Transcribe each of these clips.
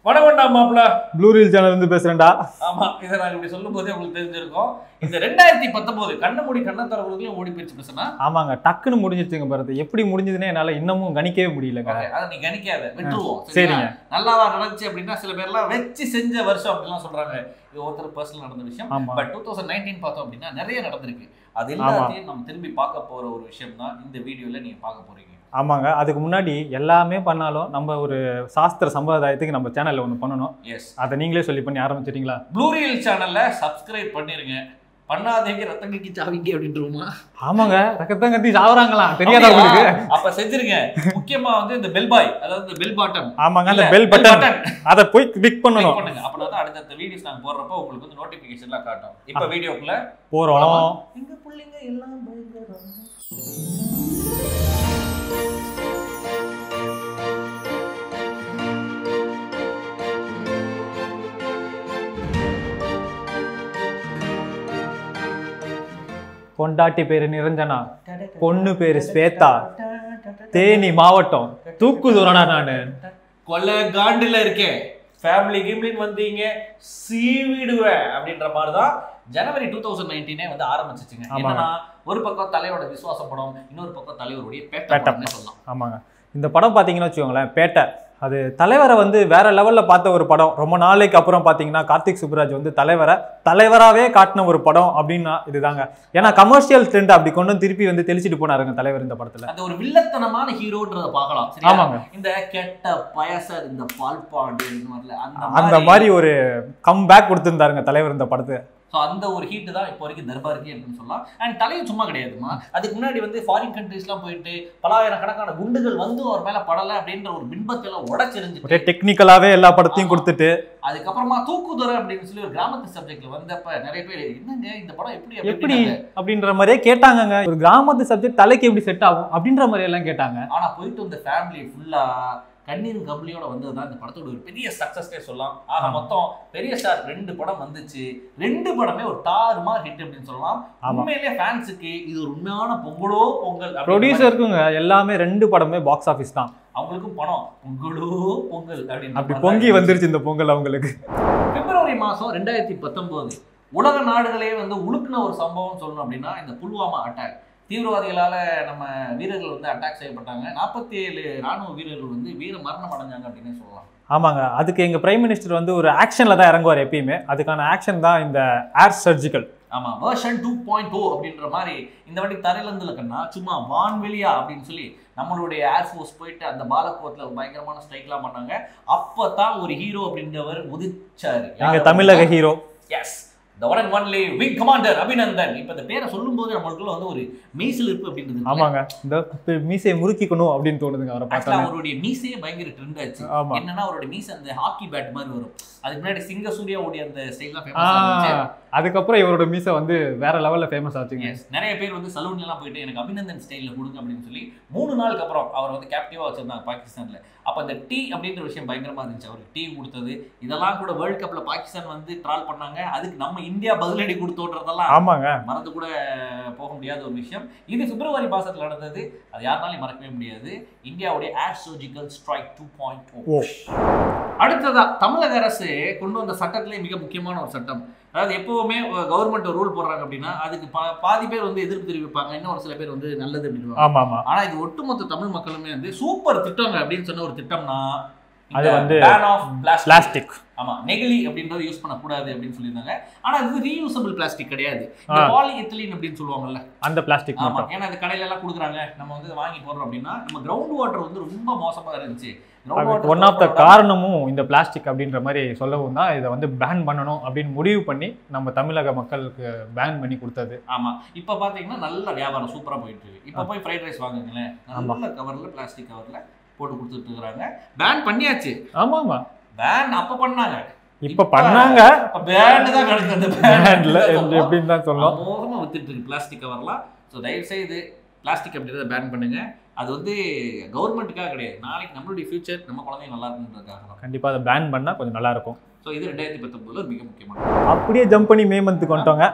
வணக்கம்டா மாப்பிள blue reel channel இருந்து பேசுறேன்டா ஆமா இதை நாங்க இப்படி சொல்லும் போதே உங்களுக்கு தெரிஞ்சிருக்கோம் இந்த ரெண்டாயிரத்தி பத்தொன்பது கண்ண மூடி கண்ண தரவுலையும் ஓடி போயிடுச்சு பேசுனா ஆமாங்க டக்குன்னு முடிஞ்சிருச்சுங்க பாருது எப்படி முடிஞ்சதுன்னே என்னால இன்னமும் கணிக்கவே முடியலங்க அதை நீ கணிக்காத விட்டுருவோம் சரிங்க. சரிங்க நல்லாவா நடந்துச்சு அப்படின்னா சில பேர்லாம் வச்சு செஞ்ச வருஷம் அப்படிலாம் சொல்றாங்க இது ஒருத்தர் பர்சனல் நடந்த விஷயம் ஆமா பட் டூ தௌசண்ட் நைன்டீன் பார்த்தோம் அப்படின்னா நிறைய நடந்திருக்கு அது எல்லாத்தையும் நம்ம திரும்பி பார்க்க போற ஒரு விஷயம் தான் இந்த வீடியோல நீங்க பார்க்க போறீங்க ஆமாங்க அதுக்கு முன்னாடி எல்லாமே பண்ணாலும் நம்ம ஒரு சாஸ்திர சம்பிரதாயத்துக்கு நம்ம சேனல்ல ஒன்று பண்ணணும் எஸ் அதை நீங்களே சொல்லி பண்ணி ஆரம்பிச்சிட்டீங்களா ப்ளூ ரீல் சேனல்ல சப்ஸ்கிரைப் பண்ணிருங்க பண்ணாதீங்க ரத்தம் கட்டி சாவிங்க அப்படின்றோமா ஆமாங்க ரக்கத்தான் கத்தி சாவறாங்களாம் தெரியாதா உங்களுக்கு அப்ப செஞ்சிருங்க முக்கியமா வந்து இந்த பெல் பாய் அதாவது இந்த பெல் பாட்டன் ஆமாங்க அந்த பெல் பட்டன் அதை போய் கிளிக் பண்ணணும் பண்ணுங்க அப்பதான் வந்து அடுத்தடுத்த வீடியோஸ் நாங்க போடுறப்போ உங்களுக்கு வந்து நோட்டிபிகேஷன்லாம் காட்டும் இப்ப வீடியோக்குள்ள போறோம் எங்க புள்ளைங்க எல்லாம் பயங்கரம் பொண்டாட்டி பேரு நிரஞ்சனா பொண்ணு பேரு ஸ்வேதா தேனி மாவட்டம் தூக்குதுறனா நானு கொலை காண்டுல இருக்கேன் ஃபேமிலி கிம்லின் வந்தீங்க சீவிடுவேன் அப்படின்ற மாதிரி தான் ஜனவரி டூ தௌசண்ட் நைன்டீனே வந்து ஆரம்பிச்சிச்சுங்க ஆமாங்க. என்னன்னா ஒரு பக்கம் தலையோட விசுவாச படம் இன்னொரு பக்கம் தலைவருடைய பேட்ட பேட்ட படம்னு சொல்லலாம் ஆமாங்க இந்த படம் பார்த்தீங்கன்னு வச்சுக்கோங்களேன் பேட்டை அது தலைவரை வந்து வேற லெவல்ல பார்த்த ஒரு படம் ரொம்ப நாளைக்கு அப்புறம் பார்த்தீங்கன்னா கார்த்திக் சுப்ராஜ் வந்து தலைவரை தலைவராகவே காட்டின ஒரு படம் அப்படின்னா இதுதாங்க ஏன்னா கமர்ஷியல் ட்ரெண்ட் அப்படி கொண்டு வந்து திருப்பி வந்து தெளிச்சிட்டு போனாருங்க தலைவர் இந்த படத்துல அந்த ஒரு வில்லத்தனமான ஹீரோன்றத பார்க்கலாம் சரியா? ஆமாங்க இந்த கெட்ட பயசர் இந்த பால்பாண்டு இந்த மாதிரில அந்த மாதிரி ஒரு கம் பேக் கொடுத்துருந்தாருங்க தலைவர் இந்த படத்தை ஸோ அந்த ஒரு ஹீட் தான் இப்போ வரைக்கும் தர்பாருக்கு இருக்குன்னு சொல்லலாம் அண்ட் தலையும் சும்மா கிடையாதுமா அதுக்கு முன்னாடி வந்து ஃபாரின் கண்ட்ரீஸ்லாம் போயிட்டு பலாயிரக்கணக்கான குண்டுகள் வந்து அவர் மேல படலை அப்படின்ற ஒரு பின்பத்தை எல்லாம் ஒரே உடைச்சிருந்துட்டு டெக்னிக்கலாவே எல்லா படத்தையும் கொடுத்துட்டு அதுக்கப்புறமா தூக்குதுறை அப்படின்னு சொல்லி ஒரு கிராமத்து சப்ஜெக்ட்ல வந்தப்ப நிறைய பேர் என்னங்க இந்த படம் எப்படி எப்படி அப்படின்னாங்க. அப்படின்ற மாதிரியே கேட்டாங்கங்க ஒரு கிராமத்து சப்ஜெக்ட் தலைக்கு எப்படி செட் ஆகும் அப்படின்ற மாதிரி எல்லாம் கேட்டாங்க ஆனா போயிட்டு வந்த ஃபேமிலி ஃபுல்லா கண்ணீர் கம்பளியோட வந்தது தான் இந்த படத்தோட ஒரு பெரிய சக்சஸ்னே சொல்லலாம் ஆக ஆமா. மொத்தம் பெரிய ஸ்டார் ரெண்டு படம் வந்துச்சு ரெண்டு படமே ஒரு தாறுமாறு ஹிட் அப்படின்னு சொல்லலாம் ஆமா. உண்மையிலேயே ஃபேன்ஸுக்கு இது ஒரு உண்மையான பொங்கலோ பொங்கல் அப்படின்ற மாதிரி ப்ரொடியூசருக்குங்க எல்லாமே ரெண்டு படமே பாக்ஸ் ஆஃபீஸ் தான் அவங்களுக்கும் பணம் பொங்கலோ பொங்கல் அப்படின்னு அப்படி பொங்கி வந்துருச்சு இந்த பொங்கல் அவங்களுக்கு பிப்ரவரி மாதம் ரெண்டாயிரத்தி பத்தொம்போது உலக நாடுகளே வந்து உழுக்குன ஒரு சம்பவம் சொல்லணும் அப்படின்னா இந்த புல்வாமா அட்டாக் தீவிரவாதிகளால நம்ம வீரர்கள் வந்து அட்டாக் செய்யப்பட்டாங்க நாற்பத்தி ஏழு ராணுவ வீரர்கள் வந்து வீர மரணம் அடைஞ்சாங்க அப்படின்னு சொல்லலாம் ஆமாங்க அதுக்கு எங்க பிரைம் மினிஸ்டர் வந்து ஒரு ஆக்ஷன்ல தான் இறங்குவார் எப்பயுமே அதுக்கான ஆக்ஷன் தான் இந்த ஏர் சர்ஜிக்கல் ஆமா வேர்ஷன் டூ பாயிண்ட் டூ அப்படின்ற மாதிரி இந்த வாட்டி தரையில கண்ணா சும்மா வான்வெளியா அப்படின்னு சொல்லி நம்மளுடைய ஏர்ஃபோர்ஸ் போயிட்டு அந்த பாலக்கோட்ல பயங்கரமான ஸ்ட்ரைக்லாம் பண்ணாங்க அப்பதான் ஒரு ஹீரோ அப்படின்றவர் உதிச்சாரு எங்க தமிழக hero yes the one and only wing commander Abhinandan இப்ப இந்த பேரை சொல்லும்போது நம்மளுக்குள்ள வந்து ஒரு மெய்சில் இருப்பு அப்படின்றது இருக்குல்ல. ஆமாங்க இந்த பி- மீசையை முறுக்கிக்கணும் அப்படின்னு தோணுதுங்க அவரை Actually, பார்த்தா அவருடைய மீசையே பயங்கர ட்ரெண்ட் ஆச்சு ஆமா என்னன்னா அவருடைய மீசை அந்த ஹாக்கி பேட் மாதிரி வரும் அதுக்கு முன்னாடி சிங்க சூர்யா ஓடிய அந்த ஸ்டைல்லாம் ஆ, ஃபேமஸ் ஆச்சு அதுக்கப்புறம் இவரோட மீசை வந்து வேற லெவல்ல ஃபேமஸ் ஆச்சுங்க Yes. நிறைய பேர் வந்து சலூன்ல எல்லாம் போயிட்டு எனக்கு அபிநந்தன் ஸ்டைல்ல கொடுங்க அப்படின்னு சொல்லி மூணு நாளுக்கு அப்புறம் அவர் வந்து கேப்டிவா வச்சிருந்தாங்க பாகிஸ்தான்ல அப்ப அந்த டீ அப்படின்ற விஷயம் பயங்கரமா இருந்துச்சு அவருக்கு டீ கொடுத்தது இதெல்லாம் கூட வேர்ல்ட் கப்ல பாகிஸ்தான் வந்து ட்ரால் பண்ணாங்க அதுக்கு நம்ம இந்தியா பதிலடி கொடுத்தோன்றதெல்லாம் ஆமாங்க மறந்து கூட போக முடியாத ஒரு விஷயம் இது பிப்ரவரி மாசத்துல நடந்தது அது யாருனாலையும் மறக்கவே முடியாது இந்தியாவுடைய air surgical strike two point O அடுத்ததா தமிழக அரசு கொண்டு வந்த சட்டத்திலே மிக முக்கியமான ஒரு சட்டம் அதாவது எப்பவுமே கவர்மெண்ட் ரூல் போடுறாங்க அப்படின்னா அதுக்கு பா- பாதி பேர் வந்து எதிர்ப்பு தெரிவிப்பாங்க இன்னும் ஒரு சில பேர் வந்து நல்லது அப்படின்னு ஆமா ஆமா ஆனா இது ஒட்டுமொத்த தமிழ் மக்களுமே வந்து சூப்பர் திட்டங்க அப்படின்னு சொன்ன ஒரு திட்டம்னா அது வந்து பேன் ஆஃப் பிளாஸ்டிக் பிளாஸ்டிக் ஆமா நெகிழி அப்படின்றது யூஸ் பண்ணக்கூடாது அப்படின்னு சொல்லியிருந்தாங்க ஆனா இது ரீயூசபிள் பிளாஸ்டிக் கிடையாது இந்த ஆ. பாலி எத்திலின் அப்படின்னு சொல்லுவாங்கல்ல அந்த பிளாஸ்டிக் ஆமா மட்டும் ஏன்னா அது கடையில எல்லாம் கொடுக்குறாங்க நம்ம வந்து இதை வாங்கி போடுறோம் அப்படின்னா நம்ம கிரவுண்ட் வாட்டர் வந்து ரொம்ப மோசமா இருந்துச்சு அதுக்கு ஒன் ஆஃப் த காரணமும் இந்த பிளாஸ்டிக் அப்படின்ற மாதிரி சொல்லவும் தான் இதை வந்து பேன் பண்ணணும் அப்படின்னு முடிவு பண்ணி நம்ம தமிழக மக்களுக்கு பேன் பண்ணி கொடுத்தது ஆமா இப்ப பாத்தீங்கன்னா நல்ல வியாபாரம் சூப்பரா போயிட்டு இருக்கு இப்ப போய் ஃப்ரைட் ரைஸ் வாங்குங்களேன் நல்ல கவர்ல பிளாஸ்டிக் கவர்ல போட்டு கொடுத்துட்டு இருக்காங்க பேன் பண்ணியாச்சு ஆமா ஆமா பேன் அப்ப பண்ணாங்க இப்ப பண்ணாங்க பேன் தான் கிடைக்கும் அந்த பேன்ல பேன் எப்படின்னு தான் சொல்லலாம் மோசமா வித்துட்டு இருக்கு பிளாஸ்டிக் கவர்லாம் ஸோ தயவு செய்து பிளாஸ்டிக் அப்படின்றத பேன் பண்ணுங்க அது வந்து கவர்மெண்ட்டுக்காக கிடையாது நாளைக்கு நம்மளுடைய ஃபியூச்சர் நம்ம குழந்தைங்க நல்லா இருக்குன்றதுக்காக தான் கண்டிப்பா அதை பேன் பண்ணா கொஞ்சம் நல்லா இருக்கும் ஸோ இது ரெண்டாயிரத்தி பத்தொன்பதுல மிக முக்கியமான அப்படியே ஜம்ப் பண்ணி மே மந்த்துக்கு வந்துட்டோங்க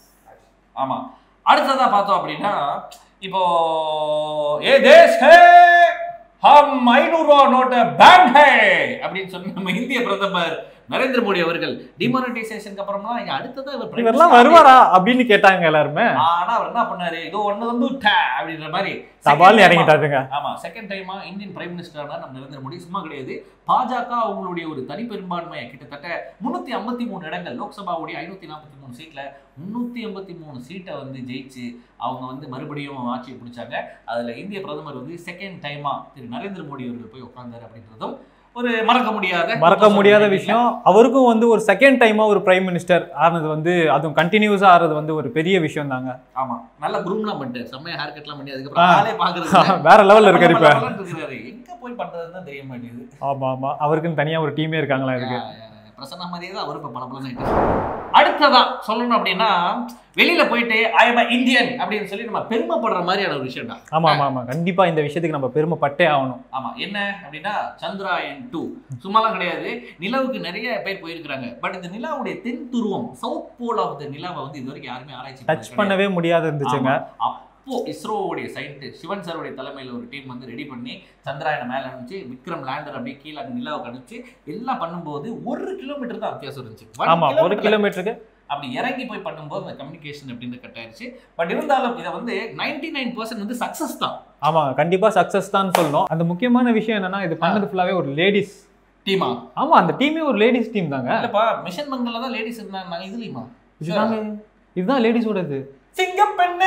ஆமா அடுத்ததா பார்த்தோம் அப்படின்னா இப்போ ஏ தேஷ் ஹே ஹம் ஐநூறு ரூபா நோட்டை பேன் ஹே அப்படின்னு சொல்லி நம்ம இந்திய பிரதமர் நரேந்திர மோடி அவர்கள் டிமானிட்டைசேஷனுக்கு அப்புறமா இங்க அடுத்ததா இவர் prime இவரெல்லாம் minister வருவாரா அப்படின்னு கேட்டாங்க எல்லாருமே ஆனா அவர் என்ன பண்ணாரு இதோ ஒண்ணு வந்து டா அப்படின்ற மாதிரி சவால் second time-ஆ- இறங்கிட்டாருங்க ஆமா செகண்ட் டைமா இந்தியன் பிரைம் மினிஸ்டரான நம்ம நரேந்திர மோடி சும்மா கிடையாது பாஜக அவங்களுடைய ஒரு தனி பெரும்பான்மையை கிட்டத்தட்ட முன்னூத்தி ஐம்பத்தி மூணு இடங்கள் லோக்சபாவுடைய ஐநூத்தி நாற்பத்தி மூணு சீட்ல முன்னூத்தி எண்பத்தி மூணு சீட்டை வந்து ஜெயிச்சு அவங்க வந்து மறுபடியும் ஆட்சியை பிடிச்சாங்க அதுல இந்திய பிரதமர் வந்து செகண்ட் டைமா திரு நரேந்திர மோடி அவர்கள் போய் உட்கார்ந்தாரு அப்படின்றதும் ஒரு மறக்க முடியாத மறக்க முடியாத 2019 விஷயம் அவருக்கும் வந்து ஒரு செகண்ட் டைமா ஒரு பிரைம் மினிஸ்டர் ஆனது வந்து அதுவும் கண்டினியூஸா ஆறது வந்து ஒரு பெரிய விஷயம் தாங்க ஆமா நல்ல குரூம்லாம் பண்ணிட்டு செம்மையா ஹேர் கட்லாம் பண்ணி அதுக்கப்புறம் ஆளே பாக்குறது வேற லெவல்ல இருக்காரு இப்ப இருக்காரு எங்க போய் பண்றதுன்னு தான் தெரிய மாட்டேங்குது ஆமா ஆமா அவருக்குன்னு தனியா ஒரு டீமே இருக்காங்களா இருக்கு யா, யா, யா. பிரசன்னா மாதிரியே தான் அவரும் இப்ப பல அடுத்ததா சொல்லணும் அப்படின்னா வெளியில போயிட்டு ஐ எம் இந்தியன் அப்படின்னு சொல்லி நம்ம பெருமைப்படுற மாதிரியான ஒரு விஷயம் தான் ஆமா ஆமா ஆமா கண்டிப்பா இந்த விஷயத்துக்கு நம்ம பெருமைப்பட்டே ஆகணும் ஆமா என்ன அப்படின்னா சந்திராயன் டூ சும்மாலாம் கிடையாது நிலவுக்கு நிறைய பேர் போயிருக்கிறாங்க பட் இந்த நிலாவுடைய தென் துருவம் சவுத் போல் ஆஃப் த நிலாவை வந்து இது வரைக்கும் யாருமே ஆராய்ச்சி டச் பண்ணது பண்ணவே முடியாது இருந்துச்சுங்க ஆமா. அப்போ இஸ்ரோவுடைய சயின்டிஸ்ட் சிவன் சாருடைய தலைமையில் ஒரு டீம் வந்து ரெடி பண்ணி சந்திராயனை மேலே அனுப்பிச்சு விக்ரம் லேண்டர் அப்படியே கீழே அங்க நிலாவுக்கு அனுப்பிச்சு எல்லாம் பண்ணும்போது ஒரு கிலோமீட்டர் தான் வித்தியாசம் இருந்துச்சு One ஆமா ஒரு kilometer ல கிலோமீட்டருக்கு அப்படி இறங்கி போய் பண்ணும்போது அந்த கம்யூனிகேஷன் அப்படின்னு கட் ஆயிருச்சு பட் இருந்தாலும் இதை வந்து நைன்டி நைன் வந்து சக்சஸ் தான் ஆமா கண்டிப்பா சக்சஸ் தான் சொல்லணும் அந்த முக்கியமான விஷயம் என்னன்னா இது பண்ணது ஃபுல்லாவே ஒரு லேடிஸ் டீமா ஆமா அந்த டீமே ஒரு லேடிஸ் டீம் தாங்க இல்லப்பா மிஷன் மங்கல்ல தான் லேடிஸ் இருந்தாங்க இதுலயுமா இதுதாங்க இதுதான் லேடிஸோடது சிங்கப்பெண்ணே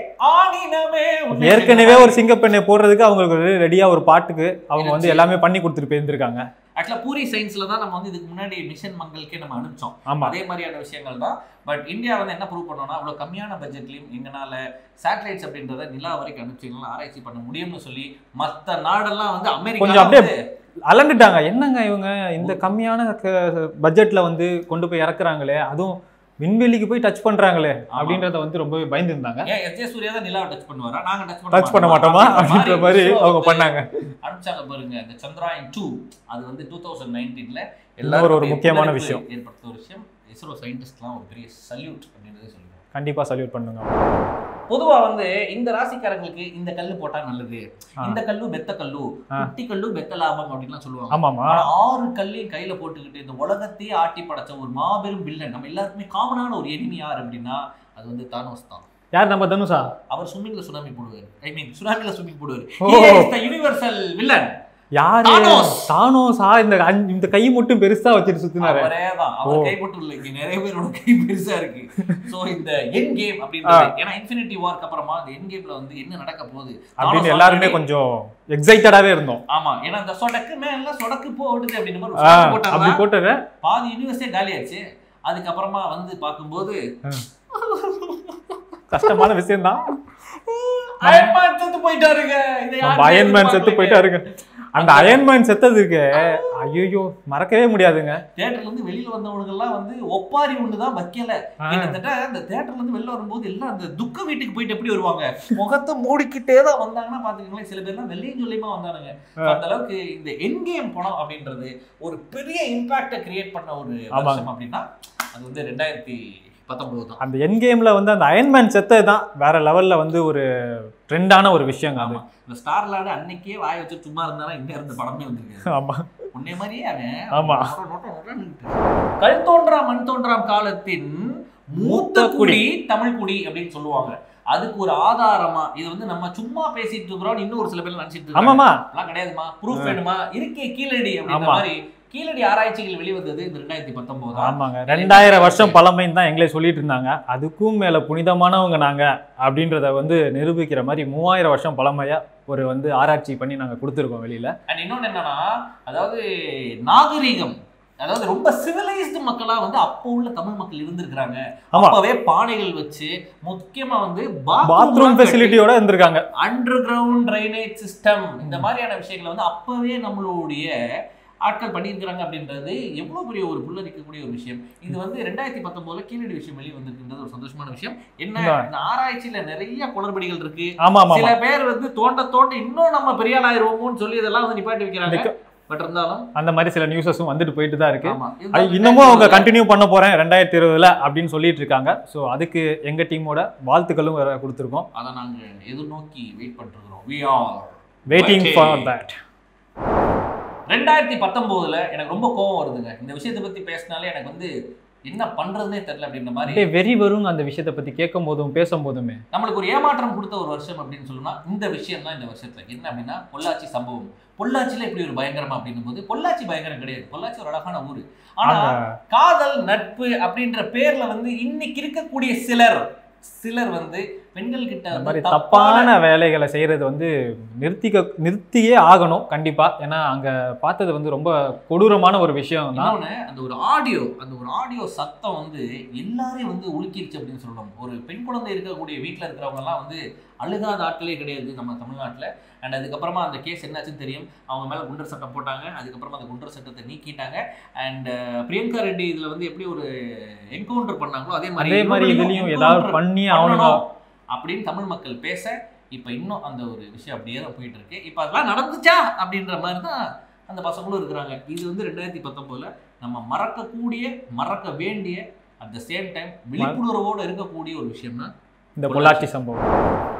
ஆணினமே உன்னை ஏற்கனவே ஒரு சிங்கப்பெண்ணை போடுறதுக்கு அவங்களுக்கு ரெடியா ஒரு பாட்டுக்கு அவங்க வந்து எல்லாமே பண்ணி கொடுத்துட்டு போயிருந்திருக்காங்க ஆக்சுவலா பூரி சயின்ஸ்ல தான் நம்ம வந்து இதுக்கு முன்னாடி மிஷன் மங்கல்க்கே நம்ம அனுப்பிச்சோம் ஆமா அதே மாதிரியான விஷயங்கள் தான் பட் இந்தியா வந்து என்ன ப்ரூவ் பண்ணோம்னா அவ்வளோ கம்மியான பட்ஜெட்லையும் எங்களால சேட்டலைட்ஸ் அப்படின்றத நிலா வரைக்கும் அனுப்பிச்சு எங்களால் ஆராய்ச்சி பண்ண முடியும்னு சொல்லி மற்ற நாடெல்லாம் வந்து அமெரிக்கா கொஞ்சம் அப்படியே அலண்டுட்டாங்க என்னங்க இவங்க இந்த கம்மியான பட்ஜெட்ல வந்து கொண்டு போய் இறக்குறாங்களே அதுவும் விண்வெளிக்கு போய் டச் பண்றாங்களே அப்படின்றத வந்து ரொம்பவே பயந்துருந்தாங்க ஏன் எஸ் ஜே சூர்யா தான் நிலாவை டச் பண்ணுவாரா நாங்க டச் பண்ண டச் பண்ண மாட்டோமா அப்படின்ற மாதிரி அவங்க பண்ணாங்க அனுப்பிச்சாங்க பாருங்க இந்த சந்திராயன் டூ அது வந்து டூ தௌசண்ட் நைன்டீன்ல இன்னொரு ஒரு முக்கியமான விஷயம். ஏற்படுத்த ஒரு விஷயம் இஸ்ரோ சயின்டிஸ்ட்லாம் ஒரு பெரிய சல்யூட் அப்படின்றதே சொல்லுவாங்க கண்டிப்பா சல்யூட் பண்ணுங்க பொதுவா வந்து இந்த ராசிக்காரங்களுக்கு இந்த கல்லு போட்டா நல்லது ஆ. இந்த கல்லு பெத்த கல்லு ஆ. குட்டி கல்லு பெத்த லாபம் அப்படின்லாம் சொல்லுவாங்க ஆமாமா ஆனா ஆறு கல்லையும் கையில போட்டுக்கிட்டு இந்த உலகத்தையே ஆட்டி படைச்ச ஒரு மாபெரும் வில்லன் நம்ம எல்லாருக்குமே காமனான ஒரு எனிமி யார் அப்படின்னா அது வந்து தானோஸ் தான் யார் நம்ம தனுஷா அவர் ஸ்விம்மிங்ல சுனாமி போடுவார் ஐ மீன் சுனாமில ஸ்விம்மிங் போடுவார் ஓ. யூனிவர்சல் வில்லன் யாரு தானோஸ். தானோஸா இந்த அஞ்சு- இந்த கை மட்டும் பெருசா வச்சுட்டு சுத்தினாரு அவரே தான் அவர் ஓ. கை மட்டும் இல்ல இங்க நிறைய பேரோட கை பெருசா இருக்கு சோ இந்த என் கேம் அப்படின்றது ஏன்னா இன்ஃபினிட்டி வார்க்கு அப்புறமா இந்த என் கேம்ல வந்து என்ன நடக்க போகுது அப்படின்னு தானோஸ் எல்லாருமே already- கொஞ்சம் எக்ஸைட்டடாவே இருந்தோம் ஆமா ஏன்னா இந்த சொடக்கு மேல சொடக்கு போடுது அப்படின்னு மாதிரி ஒரு ஆ, சொடக்கு அப்படி போட்டாருன்னா போட்டது பாதி யூனிவர்ஸே காலி ஆயிடுச்சு அதுக்கப்புறமா வந்து பார்க்கும்போது கஷ்டமான விஷயம் தான் அயன்மேன் செத்து போயிட்டாருங்க இதை யாருமே அயன்மேன் செத்து எதிர்பார்க்கலைங்க. போயிட்டாருங்க அந்த அயன்மேன் செத்ததுக்கு ஐயோ மறக்கவே முடியாதுங்க தியேட்டர்ல இருந்து வெளியில வந்தவங்க எல்லாம் வந்து ஒப்பாரி ஒண்ணுதான் வைக்கல ஆ. கிட்டத்தட்ட அந்த தியேட்டர்ல இருந்து வெளில வரும்போது எல்லாம் அந்த துக்க வீட்டுக்கு போயிட்டு எப்படி வருவாங்க முகத்தை மூடிக்கிட்டே தான் வந்தாங்கன்னா பாத்துக்கோங்களேன் சில பேர்லாம் வெள்ளையும் சொல்லியுமா வந்தானுங்க ஆ. அந்த அளவுக்கு இந்த என்கேம் படம் அப்படின்றது ஒரு பெரிய இம்பாக்ட கிரியேட் பண்ண ஒரு ஆமாங்க. வருஷம் அப்படின்னா அது வந்து ரெண்டாயிரத்தி பத்தொன்பது தான் அந்த என் கேம்ல வந்து அந்த அயன்மேன் செத்தது தான் வேற லெவல்ல வந்து ஒரு ட்ரெண்டான ஒரு விஷயங்க அது ஆமா இந்த ஸ்டார் லாடு அன்னைக்கே வாய வச்சு சும்மா இருந்தானா இந்த இருந்த படமே வந்திருக்கு ஆமா உன்னை மாதிரியே அவன் ஆமா. நொட்ட நொட்ட நொட்டன்னுட்டு. கல் தோன்றாம் மண் தோன்றாம் காலத்தின் மூத்த குடி தமிழ் குடி அப்படின்னு சொல்லுவாங்க அதுக்கு ஒரு ஆதாரமா இது வந்து நம்ம சும்மா பேசிட்டு இருக்கிறோம் இன்னும் ஒரு சில பேர் நினைச்சிட்டு இருக்காங்க ஆமாமா அதெல்லாம் கிடையாதுமா ப்ரூஃப் வேணுமா இருக்கே கீழடி அப்படின்ற ஆமா. மாதிரி கீழடி ஆராய்ச்சிகள் வெளிவந்தது இந்த ரெண்டாயிரத்தி பத்தொன்பது ஆமாங்க ரெண்டாயிரம் வருஷம் பழமைன்னு தான் எங்களே சொல்லிட்டு இருந்தாங்க அதுக்கும் மேல புனிதமானவங்க நாங்க அப்படின்றத வந்து நிரூபிக்கிற மாதிரி மூவாயிரம் வருஷம் பழமையா ஒரு வந்து ஆராய்ச்சி பண்ணி நாங்க கொடுத்துருக்கோம் வெளியில அண்ட் இன்னொன்னு என்னன்னா அதாவது நாகரீகம் அதாவது ரொம்ப சிவிலைஸ்டு மக்களா வந்து அப்போ உள்ள தமிழ் மக்கள் இருந்திருக்கிறாங்க ஆமா. அப்பவே பானைகள் வச்சு முக்கியமா வந்து பாத்ரூம் ஃபெசிலிட்டியோட இருந்திருக்காங்க அண்டர் கிரவுண்ட் ட்ரைனேஜ் சிஸ்டம் இந்த மாதிரியான விஷயங்களை வந்து அப்பவே நம்மளுடைய ஆட்கள் பண்ணியிருக்கிறாங்க அப்படின்றது எவ்வளவு பெரிய ஒரு புல்லரிக்கக்கூடிய ஒரு விஷயம் இது வந்து ரெண்டாயிரத்தி பத்தொன்பதுல கீழடி விஷயம் வெளியே வந்திருக்குன்றது ஒரு சந்தோஷமான விஷயம் என்ன ஆமா. இந்த ஆராய்ச்சியில நிறைய குளறுபடிகள் இருக்கு ஆமா ஆமா சில ஆமா பேர் வந்து தோண்ட தோண்ட இன்னும் நம்ம பெரிய ஆள் ஆயிருவோமோன்னு சொல்லி இதெல்லாம் வந்து நிப்பாட்டி வைக்கிறாங்க நிக்க- பட் இருந்தாலும் அந்த மாதிரி சில நியூஸஸும் வந்துட்டு போயிட்டு தான் இருக்கு ஆமா அது இன்னமும் அவங்க கண்டினியூ பண்ண போறேன் ரெண்டாயிரத்தி இருபதுல அப்படின்னு சொல்லிட்டு இருக்காங்க ஸோ அதுக்கு எங்க டீமோட வாழ்த்துக்களும் வேற கொடுத்துருக்கோம் அதை நாங்க எதிர்நோக்கி வெயிட் பண்ணிட்டு இருக்கிறோம் we are waiting Waiting. For that ரெண்டாயிரத்தி பத்தொன்பதுல எனக்கு ரொம்ப கோவம் வருதுங்க இந்த விஷயத்தை பத்தி பேசினாலே எனக்கு வந்து என்ன பண்றதுனே தெரியல அப்படின்ற மாதிரி அப்படியே வெறி வரும் அந்த விஷயத்தை பத்தி கேட்கும் போதும் பேசும் போதுமே நம்மளுக்கு ஒரு ஏமாற்றம் கொடுத்த ஒரு வருஷம் அப்படின்னு சொல்லணும்னா இந்த விஷயம் தான் இந்த வருஷத்துல என்ன அப்படின்னா பொள்ளாச்சி சம்பவம் பொள்ளாச்சியில இப்படி ஒரு பயங்கரமா அப்படின்னும் போது பொள்ளாச்சி பயங்கரம் கிடையாது பொள்ளாச்சி ஒரு அழகான ஊரு ஆனா அங்க காதல் நட்பு அப்படின்ற பேர்ல வந்து இன்னைக்கு இருக்கக்கூடிய சிலர் சிலர் வந்து பெண்கள் கிட்ட இந்த வந்து மாதிரி தப்பான வேலைகளை செய்யறது வந்து நிறுத்திக்க நிறுத்தியே ஆகணும் கண்டிப்பா ஏன்னா அங்க பார்த்தது வந்து ரொம்ப கொடூரமான ஒரு விஷயம் தான் இன்னொன்னு அந்த ஒரு ஆடியோ அந்த ஒரு ஆடியோ சத்தம் வந்து எல்லாரையும் வந்து உலுக்கிருச்சு அப்படின்னு சொல்லணும் ஒரு பெண் குழந்தை இருக்கக்கூடிய வீட்டில் இருக்கிறவங்க எல்லாம் வந்து அழுகாத ஆட்களே கிடையாது நம்ம தமிழ்நாட்டில் அண்ட் அதுக்கப்புறமா அந்த கேஸ் என்னாச்சுன்னு தெரியும் அவங்க மேலே குண்டர் சட்டம் போட்டாங்க அதுக்கப்புறமா அந்த குண்டர் சட்டத்தை நீக்கிட்டாங்க அண்ட் பிரியங்கா ரெட்டி இதில் வந்து எப்படி ஒரு என்கவுண்டர் பண்ணாங்களோ அதே மாதிரி அதே மாதிரி இவங்களையும் இதுலயும் ஏதாவது encounter பண்ணி ஆகணும் பண்ணணும் அப்படின்னு தமிழ் மக்கள் பேச இப்போ இன்னும் அந்த ஒரு விஷயம் அப்படியே தான் போயிட்டு இருக்கு இப்போ அதெல்லாம் நடந்துச்சா அப்படின்ற மாதிரி தான் அந்த பசங்களும் இருக்கிறாங்க இது வந்து ரெண்டாயிரத்தி பத்தொன்பதுல நம்ம மறக்கக்கூடிய மறக்க வேண்டிய அட் த சேம் டைம் விழிப்புணர்வோடு இருக்கக்கூடிய ஒரு விஷயம் தான் இந்த பொள்ளாச்சி சம்பவம்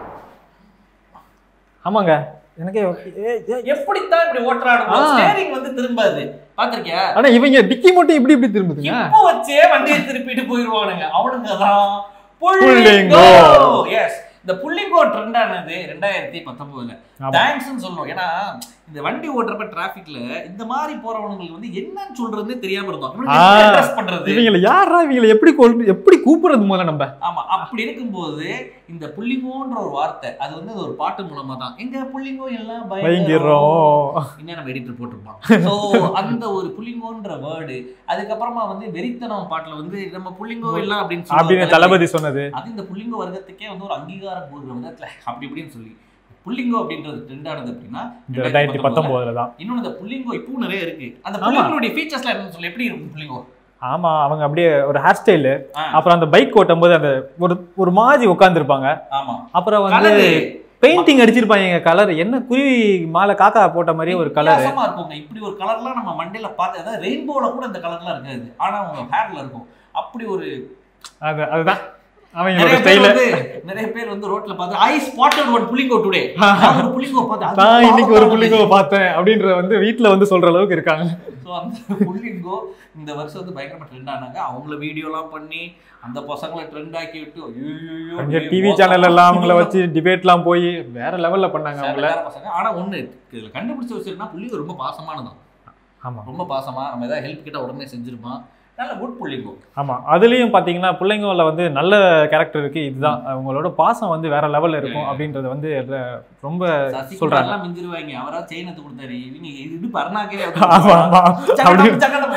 ஆமாங்க எனக்கே ஏ, ஏ, எப்படித்தான் இப்படி ஓட்டுறாடும் ஆ. ஸ்டேரிங் வந்து திரும்பாது பாத்திருக்கியா ஆனா இவங்க டிக்கி மட்டும் இப்படி இப்படி திரும்புதுங்க இப்போ வச்சே வண்டியை திருப்பிட்டு போயிருவானுங்க அவனுங்க தான் புள்ளிங்கோ. புள்ளிங்கோ எஸ் இந்த புள்ளிங்கோ ட்ரெண்ட் ஆனது ரெண்டாயிரத்தி பத்தொன்பதுல ஆமா. தேங்க்ஸ்னு சொல்லணும் ஏன்னா இந்த வண்டி ஓட்டுறப்ப டிராபிக்ல இந்த மாதிரி போறவனுங்களுக்கு வந்து என்னன்னு சொல்றதுன்னே தெரியாம இருந்தோம் இவனுக்கு ஆ. எப்படி address பண்றது இவங்களை யாரா இவங்களை எப்படி கொல் எப்படி கூப்பிடுறது முதல்ல நம்ம ஆமா அப்படி இருக்கும்போது இந்த புள்ளிங்கோன்ற ஒரு வார்த்தை அது வந்து ஒரு பாட்டு மூலமா தான் எங்க புள்ளிங்கோ எல்லாம் பயங்கரம் பயங்கிறோம் இன்னும் நம்ம எடிட்டர் போட்டிருப்பான் ஸோ அந்த ஒரு புள்ளிங்கோன்ற வேர்டு அதுக்கப்புறமா வந்து வெறித்தனம் பாட்டுல வந்து நம்ம புள்ளிங்கோ எல்லாம் அப்படின்னு அப்படின்னு சொல்லுவாங்க. தளபதி சொன்னது அது இந்த புள்ளிங்கோ வர்க்கத்துக்கே வந்து ஒரு அங்கீகாரம் போடுற விதத்துல அப்படி இப்படின்னு சொல்லி புள்ளிங்கோ அப்படின்றது ட்ரெண்ட் ஆனது அப்படின்னா இந்த ரெண்டாயிரத்தி பத்தொன்பதுல தான் இன்னொன்னு இந்த புள்ளிங்கோ இப்பவும் நிறைய இருக்கு அந்த ஆமா. புள்ளிங்களோட ஃபீச்சர்ஸ்லாம் என்னன்னு சொல்லி எப்படி இருக்கும் புள்ளிங்கோ ஆமா அவங்க அப்படியே ஒரு ஹேர் ஸ்டைலு ஆ, அப்புறம் அந்த பைக் ஓட்டும் போது அந்த ஒரு ஒரு மாதிரி உட்காந்துருப்பாங்க ஆமா அப்புறம் வந்து கலரு பெயிண்டிங் அடிச்சிருப்பாங்க கலர் என்ன குருவி மாலை காக்கா போட்ட மாதிரியே ஒரு கலர் வித்தியாசமா இருக்குங்க இப்படி ஒரு கலர்லாம் நம்ம மண்டையில பார்த்து அதாவது ரெயின்போல கூட இந்த கலர்லாம் இருக்காது ஆனா உங்க ஹேர்ல இருக்கும் அப்படி ஒரு அது அதுதான் அவங்களோட நிறைய பேர் ஸ்டைல வந்து நிறைய பேர் வந்து ரோட்ல பார்த்து ஐ ஸ்பாட்டட் ஒன் புள்ளிங்கோ டுடே ஒரு புள்ளிங்கோ பார்த்து அது நான் இன்னைக்கு ஒரு பாவமா புள்ளிங்கோ பார்த்தேன் அப்படின்ற வந்து வீட்ல வந்து சொல்ற அளவுக்கு இருக்காங்க ஸோ அந்த புள்ளிங்கோ இந்த வருஷம் வந்து பயங்கரமா ட்ரெண்ட் ஆனாங்க அவங்கள வீடியோலாம் பண்ணி அந்த பசங்களை ட்ரெண்ட் ஆக்கி விட்டு ஐயோ அங்க டிவி சேனல் எல்லாம் அவங்கள வச்சு டிபேட்லாம் போய் வேற லெவல்ல பண்ணாங்க அவங்கள பசங்க ஆனா ஒண்ணு இதுல கண்டுபிடிச்ச விஷயம்னா புள்ளிங்கோ ரொம்ப பாசமானதான் ஆமா ரொம்ப பாசமா நம்ம ஏதாவது ஹெல்ப் கிட்ட உடனே செஞ்சிருப்பான் நல்ல குட் புள்ளிங்கோ ஆமா அதுலயும் பாத்தீங்கன்னா பிள்ளைங்கள வந்து நல்ல கேரக்டர் இருக்கு இதுதான் அவங்களோட பாசம் வந்து வேற லெவல்ல இருக்கும் அப்படின்றது வந்து எல்ல- ரொம்ப சொல்றாங்க சசிகுமார்லாம் மிஞ்சிருவாங்க அவரா செயின் எடுத்து கொடுத்தாரு இவங்க இது பர்னாக்கே ஆமா ஆமா அப்படி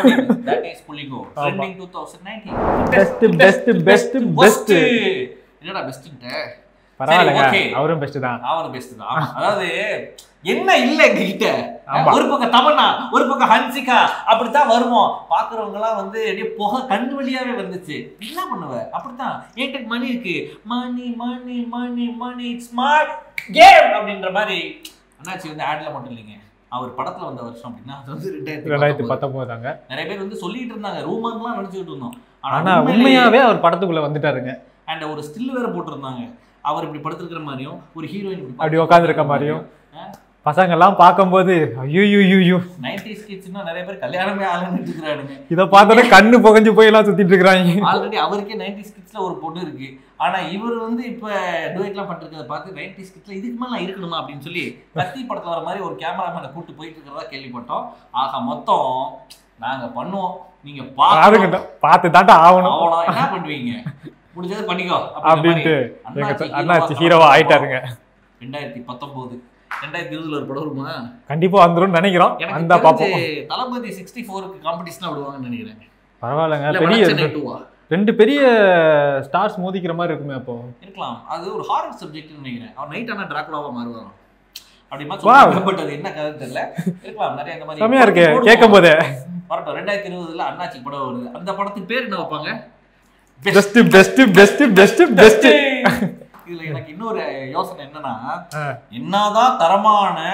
தட் இஸ் புள்ளிங்கோ ஆமா. Trending 2019 best best best best என்னடா பெஸ்ட்ன்ட்ட பரவாயில்லைங்க okay. அவரும் பெஸ்ட் தான் அவன் பெஸ்ட் தான் ஆமா. அதாவது என்ன இல்ல எங்க கிட்ட ஆமா. ஒரு பக்கம் தமன்னா ஒரு பக்கம் ஹன்சிகா அப்படித்தான் வருவோம் பாக்குறவங்க எல்லாம் வந்து அப்படியே புகை கண்ணு வழியாவே வந்துச்சு என்ன பண்ணுவ அப்படித்தான் ஏன்ட்டு மணி இருக்கு மணி மணி மணி மணி ஸ்மார்ட் கேம் அப்படின்ற மாதிரி அண்ணாச்சி வந்து ஆட்ல மட்டும் இல்லைங்க அவர் படத்துல வந்த வருஷம் அப்படின்னா அது வந்து ரெண்டாயிரத்தி ரெண்டாயிரத்தி பத்தொன்பது தாங்க நிறைய பேர் வந்து சொல்லிட்டு இருந்தாங்க ரூமர்லாம் நினைச்சுட்டு இருந்தோம் ஆனா உண்மையாவே அவர் படத்துக்குள்ள வந்துட்டாருங்க அண்ட் ஒரு ஸ்டில் வேற போட்டிருந்தாங்க அவர் இப்படி படுத்திருக்கிற மாதிரியும் ஒரு ஹீரோயின் அப்படி உட்கார்ந்திருக்க மாதிரியும். பசங்க எல்லாம் பார்க்கும்போது ஐயோ ஐயோ நைன்டிஸ் கிட்ஸ்னா நிறைய பேர் கல்யாணமே ஆளுன்னு இருக்கிறானுங்க இத பார்த்தோன்னே கண்ணு புகஞ்சு போய் எல்லாம் சுத்திட்டு இருக்காங்க ஆல்ரெடி அவருக்கே நைன்டிஸ் கிட்ஸ்ல ஒரு பொண்ணு இருக்கு ஆனா இவர் வந்து இப்ப டுவேட்லாம் பண்ணிருக்கிறத பார்த்து நைன்டிஸ் கிட்ஸ்ல இதுக்கு மேல நான் இருக்கணுமா அப்படின்னு சொல்லி கத்தி படத்துல வர மாதிரி ஒரு கேமராமேனை கூட்டு போயிட்டு இருக்கிறதா கேள்விப்பட்டோம் ஆக மொத்தம் நாங்க பண்ணுவோம் நீங்க பாருங்க அதுக்கிட்ட பார்த்து தாண்டா ஆகணும் அவ்வளோ என்ன பண்ணுவீங்க முடிஞ்சதை பண்ணிக்கோ அப்படின்ற அப்படின்ட்டு மாதிரி. எங்க அண்ணாச்சி அண்ணாச்சி ஹீரோவா ஹீரோவா ஆயிட்டாருங்க ரெண்டாயிரத்தி பத்தொன்பது ரெண்டாயிரத்தி இருபதுல ஒரு படம் வருமா கண்டிப்பா வந்துரும் நினைக்கிறோம் எனக்கு அந்த பாப்போம் தெரிஞ்சு தளபதி சிக்ஸ்டி ஃபோருக்கு காம்படிஷனா விடுவாங்கன்னு நினைக்கிறேன் பரவாயில்லைங்க இல்ல பெரிய வடச்சென்னை டூவா ரெண்டு பெரிய ஸ்டார்ஸ் மோதிக்கிற மாதிரி இருக்குமே அப்போ இருக்கலாம் அது ஒரு ஹாரர் சப்ஜெக்ட்னு நினைக்கிறேன் அவன் நைட் ஆனா டிராகுலாவா மாறுவாராம் அப்படிமா Wow. சொல்லுவாங்க பட் அது என்ன கதை தெரியல இருக்கலாம் நிறைய இந்த மாதிரி செமையா இருக்கு போடுவோம். கேட்கும் போதே வரட்டும் ரெண்டாயிரத்தி இருபதுல அண்ணாச்சி படம் வருது அந்த படத்துக்கு பேர் என்ன வைப்பாங்க best best best best best இதுல எனக்கு இன்னொரு யோசனை என்னன்னா என்னதான் தரமான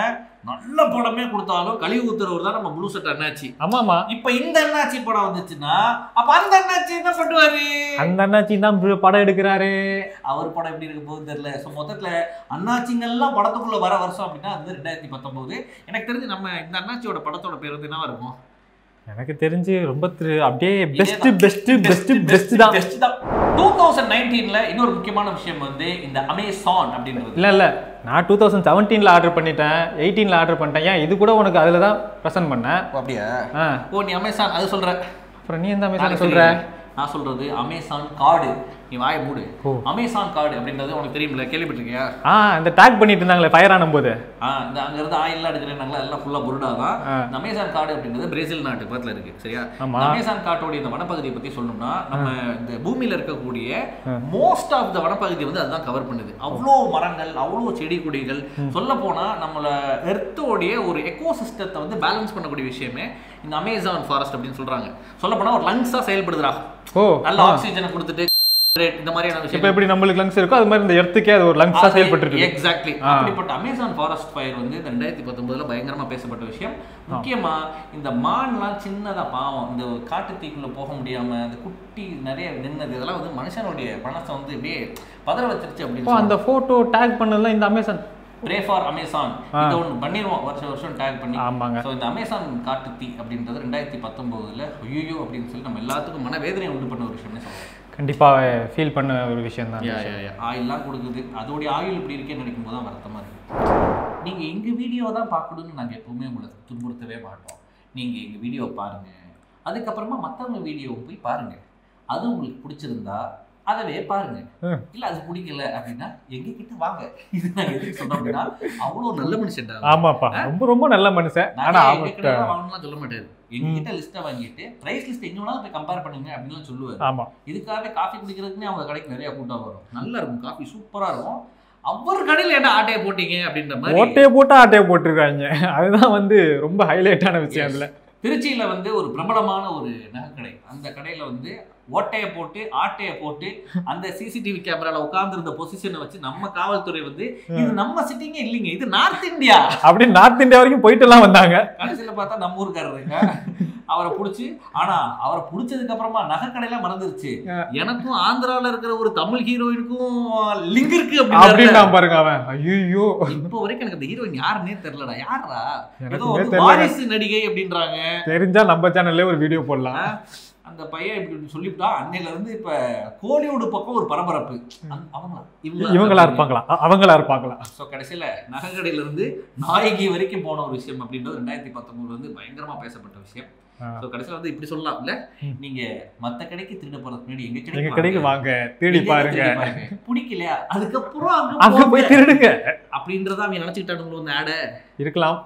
நல்ல படமே கொடுத்தாலும் கழிவு ஊத்துறவர் தான் நம்ம முழு சட்ட அண்ணாச்சி ஆமாமா இப்ப இந்த அண்ணாச்சி படம் வந்துச்சுன்னா அப்ப அந்த அண்ணாச்சி என்ன பண்ணுவாரு அந்த அண்ணாச்சி தான் bro படம் எடுக்கிறாரு அவர் படம் எப்படி இருக்க போகுது தெரியல ஸோ மொத்தத்துல அண்ணாச்சிங்கெல்லாம் படத்துக்குள்ள வர வருஷம் அப்படின்னா அது ரெண்டாயிரத்தி பத்தொன்பது எனக்கு தெரிஞ்சு நம்ம இந்த அண்ணாச்சியோட படத்தோட பேர் வந்து என்னவா இருக்கும் எனக்கு தெரிஞ்சு ரொம்ப திரு- அப்படியே பெஸ்ட் பெஸ்ட் பெஸ்ட் பெஸ்ட் தான் பெஸ்ட் தான் டூ தௌசண்ட் நைன்டீன்ல இன்னொரு முக்கியமான விஷயம் வந்து இந்த அமேசான் அப்படின்றது இல்ல இல்ல நான் டூ தௌசண்ட் செவன்டீன்ல ஆர்டர் பண்ணிட்டேன் எயிட்டீன்ல ஆர்டர் பண்ணிட்டேன் ஏன் இது கூட உனக்கு அதுல தான் ப்ரெசென்ட் பண்ணேன் அப்படியா ஆ ஓ நீ அமேசான் அது சொல்ற அப்புறம் நீ எந்த அமேசான் நாளைக்கு சொல்ற சொல்றேன். நான் சொல்றது அமேசான் கார்டு நீ வாயை மூடு ஓ. அமேசான் கார்டு அப்படின்றது உனக்கு தெரியுமில்ல கேள்விப்பட்டிருக்கியா ஆ இந்த டேக் பண்ணிட்டு இருந்தாங்களே ஃபயர் ஆனும் போது ஆ இந்த அங்க இருந்து ஆயில்லாம் எடுக்கிறேன்னாங்களா எல்லாம் ஃபுல்லா புருடா தான் ஆ. இந்த அமேசான் கார்டு அப்படின்றது பிரேசில் நாட்டு பக்கத்துல இருக்கு சரியா ஆமா. இந்த அமேசான் காட்டோட இந்த வனப்பகுதியை பத்தி சொல்லணும்னா நம்ம இந்த பூமியில இருக்கக்கூடிய மோஸ்ட் ஆஃப் த வனப்பகுதி வந்து அதுதான் கவர் பண்ணுது அவ்வளோ மரங்கள் அவ்வளோ செடி கொடிகள் சொல்ல போனா நம்மள எர்த்தோடைய ஒரு எக்கோ சிஸ்டத்தை வந்து பேலன்ஸ் பண்ணக்கூடிய விஷயமே இந்த அமேசான் ஃபாரஸ்ட் அப்படின்னு சொல்றாங்க சொல்ல போனா ஒரு லங்ஸா செயல்படுதுடா ஓ நல்ல ஆக்சிஜனை கொடுத்துட்டு இந்த மாதிரியான விஷயம் இப்போ எப்படி நம்மளுக்கு லங்ஸ் இருக்கோ அது மாதிரி இந்த எர்த்துக்கே அது ஒரு லங்ஸா செயல்பட்டு இருக்கு எக்ஸாக்ட்லி ஆ. அப்படிப்பட்ட அமேசான் ஃபாரஸ்ட் ஃபயர் வந்து இந்த ரெண்டாயிரத்தி பத்தொன்பதுல பயங்கரமா பேசப்பட்ட விஷயம் முக்கியமா இந்த மான்லாம் சின்னதா பாவம் இந்த காட்டுத்தீக்குள்ள போக முடியாம இந்த குட்டி நிறைய நின்னது இதெல்லாம் வந்து மனுஷனுடைய மனசை வந்து இப்படியே பதற வச்சிருச்சு இப்போ அப்படின்னு அந்த போட்டோ டேக் பண்ணதுலாம் இந்த அமேசான் ப்ரே ஃபார் அமேசான் இதை ஒன்று பண்ணிடுவோம் வருஷம் வருஷம் டேக் பண்ணி ஆமாங்க ஸோ இந்த அமேசான் காட்டுத்தீ அப்படின்றது ரெண்டாயிரத்தி பத்தொன்பதுல ஐயோ அப்படின்னு சொல்லி நம்ம எல்லாத்துக்கும் மனவேதனை உண்டு பண்ண ஒரு விஷயம்னு சொல்லுவோம் கண்டிப்பா ஃபீல் பண்ண ஒரு விஷயம் தான் யா யா யா ஆயில்லாம் கொடுக்குது அதோடைய ஆயில் இப்படி இருக்கேன்னு நினைக்கும் போது தான் வருத்தமாக இருக்கு நீங்கள் எங்கள் வீடியோ தான் பார்க்கணும்னு நாங்கள் எப்பவுமே உங்களை துன்புறுத்தவே மாட்டோம் நீங்கள் எங்கள் வீடியோ பாருங்க அதுக்கப்புறமா மற்றவங்க வீடியோவும் போய் பாருங்க அது உங்களுக்கு பிடிச்சிருந்தா அதவே பாருங்க ம். இல்ல அது பிடிக்கல அப்படின்னா எங்க கிட்ட வாங்க இது நான் எதுக்கு சொன்னோம் அப்படின்னா அவ்வளோ நல்ல மனுஷன்டா ஆமாப்பா ரொம்ப ரொம்ப நல்ல மனுஷன் ஆனா நான் எங்க அவர்கிட்ட கிட்ட வாங்கலாம் சொல்ல மாட்டாரு எங்க கிட்ட லிஸ்ட்டை வாங்கிட்டு பிரைஸ் லிஸ்ட் எங்க வேணாலும் போய் கம்பேர் பண்ணுங்க அப்படின்னு சொல்லுவாரு ஆமா இதுக்காகவே காஃபி குடிக்கிறதுக்குனே அவங்க கடைக்கு நிறைய கூட்டம் வரும் நல்லா இருக்கும் காஃபி சூப்பரா இருக்கும் அவர் கடையில் என்ன ஆட்டையை போட்டீங்க அப்படின்ற மாதிரி ஓட்டையை போட்டு ஆட்டையை போட்டிருக்காங்க அதுதான் வந்து ரொம்ப ஹைலைட்டான விஷயம் அதுல திருச்சியில வந்து ஒரு பிரபலமான ஒரு நகைக்கடை அந்த கடையில வந்து ஓட்டையை போட்டு ஆட்டையை போட்டு அந்த சிசிடிவி கேமரால உட்கார்ந்திருந்த பொசிஷனை வச்சு நம்ம காவல்துறை வந்து இது நம்ம சிட்டிங்கே இல்லைங்க இது நார்த் இந்தியா அப்படி நார்த் இந்தியா வரைக்கும் போயிட்டு எல்லாம் வந்தாங்க கடைசியில பார்த்தா நம்ம ஊருக்காரருங்க அவரை புடிச்சு ஆனா அவரை புடிச்சதுக்கு அப்புறமா நகைக்கடையில மறந்துருச்சு எனக்கும் ஆந்திரால இருக்கிற ஒரு தமிழ் ஹீரோயினுக்கும் லிங்க் இருக்கு அப்படின்னு அப்படின்னு நான் பாருங்க அவன் ஐயோ இப்போ வரைக்கும் எனக்கு அந்த ஹீரோயின் யாருன்னே தெரியலடா யாரா ஏதோ எனக்குமே வந்து தெரியல வாரிசு நடிகை அப்படின்றாங்க தெரிஞ்சா நம்ம சேனல்லே ஒரு வீடியோ போடலாம் அந்த பையன் இப்படி இப்படி சொல்லிவிட்டா அன்னையில இருந்து இப்ப கோலிவுட் பக்கம் ஒரு பரபரப்பு அந்த- அவங்களா இவங்களா இருப்பாங்களா அ- அவங்களா இருப்பாங்களா ஸோ கடைசியில நகைக்கடையில இருந்து நாயகி வரைக்கும் போன ஒரு விஷயம் அப்படின்றது ரெண்டாயிரத்தி பத்தொன்பதுல வந்து பயங்கரமா பேசப்பட்ட விஷயம் ஆ. ஸோ கடைசியில வந்து இப்படி சொல்லலாம் இல்ல ம். நீங்க மத்த கடைக்கு திருட போறதுக்கு முன்னாடி எங்க எங்க கடைக்கு கடைக்கு வாங்க. வாங்க தேடி எங்க பாருங்க தேடி பாருங்க. பிடிக்கலையா அதுக்கப்புறம் அங்க அங்க போய் போய் திருடுங்க அப்படின்றத அவன் நினைச்சுக்கிட்டானுங்களோ இந்த ஆட இருக்கலாம்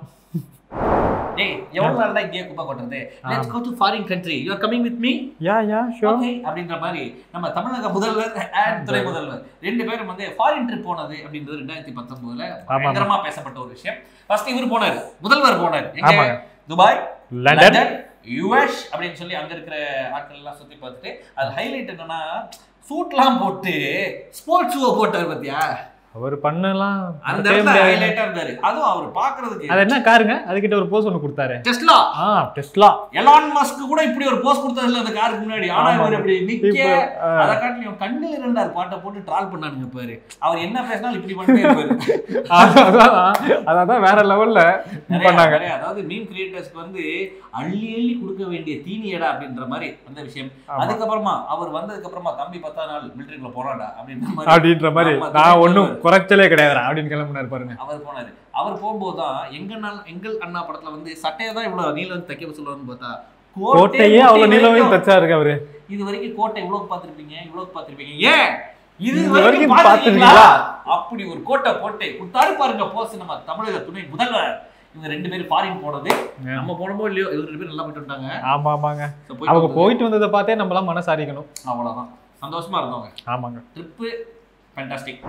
டேய் எவ்வளவு நாள் தான் இங்கேயே குப்பை கொட்டுறது let's go to foreign country you are coming with me yeah yeah sure okay அப்படின்ற மாதிரி நம்ம தமிழக முதல்வர் அண்ட் துறை முதல்வர் ரெண்டு பேரும் வந்து ஃபாரின் ட்ரிப் போனது அப்படின்றது ரெண்டாயிரத்தி பத்தொன்பதுல ஆமா. பயங்கரமா பேசப்பட்ட ஒரு விஷயம் ஃபர்ஸ்ட் இவர் போனாரு முதல்வர் போனார் எங்க ஆமாங்க. துபாய் லண்டன் லண்டன் யுஎஸ் அப்படின்னு சொல்லி அங்க இருக்கிற ஆட்கள் எல்லாம் சுத்தி பார்த்துட்டு அது ஹைலைட் என்னன்னா சூட்லாம் போட்டு ஸ்போர்ட்ஸ் ஷூ போட்டார் பாத்தியா அவர் பண்ணலாம் அந்த மறக்கவே இடத்துல முடியாது. ஹைலைட்டா இருந்தாரு அதுவும் அவர் பாக்குறதுக்கு அது என்ன காருங்க அதுகிட்ட ஒரு போஸ் ஒன்று கொடுத்தாரு டெஸ்லா ஆ டெஸ்லா எலான் மஸ்க் கூட இப்படி ஒரு போஸ்ட் கொடுத்ததில்ல அந்த காருக்கு முன்னாடி ஆனா ஆமா. இவர் இப்படி நிக்க இப்போ ஆ, அதை காட்டிலும் கண்ணில் இருந்தார் பாட்டை போட்டு ட்ரால் பண்ணானுங்க பாரு அவர் என்ன பேசினாலும் இப்படி பண்ணிட்டே இருப்பாரு அதான் அதான் வேற லெவல்ல நிறைய, பண்ணாங்க நிறைய. அதாவது மீம் கிரியேட்டர்ஸ்க்கு வந்து அள்ளி அள்ளி கொடுக்க வேண்டிய தீனியடா அப்படின்ற மாதிரி அந்த விஷயம் ஆமா. அதுக்கப்புறமா அவர் வந்ததுக்கு அப்புறமா தம்பி பத்தா நாள் மிலிட்டரிக்குள்ள போறாடா அப்படின்ற மாதிரி அப்படின்ற மாதிரி ஆமா, நான் துணை ஒன்றும் முதல்வர். குறைச்சலே கிடையாது அப்படின்னு கிளம்பினாரு பாருங்க அவர் போனாரு அவர் போகும்போது தான் எங்க நாள் எங்கள் அண்ணா படத்துல வந்து சட்டையை தான் இவ்வளவு நீளம் தைக்க சொல்லுவான்னு பார்த்தா கோட்டையே அவ்வளவு நிலவையும் வரைக்கும் தச்சா இருக்கு அவரு இது வரைக்கும் கோட்டை இவ்வளவு பார்த்திருப்பீங்க இவ்வளவு பார்த்திருப்பீங்க ஏன் இது இது வரைக்கும் வரைக்கும் பார்த்திருக்கீங்களா அப்படி ஒரு கோட்டை போட்டு கொடுத்தாரு பாருங்க போஸ் நம்ம தமிழக துணை முதல்வர் இவங்க ரெண்டு பேரும் ஃபாரின் போனது Yeah. நம்ம போனமோ இல்லையோ இவங்க ரெண்டு பேரும் நல்லா போயிட்டு வந்துட்டாங்க ஆமா ஆமாங்க So, போயிட்டு அவங்க வந்தது. போயிட்டு வந்ததை பார்த்தே நம்மளாம் மனசாரிக்கணும் அவ்வளவுதான் சந்தோஷமா இருந்தவங்க ஆமாங்க ட்ரிப்பு ஃபேண்டாஸ்டிக்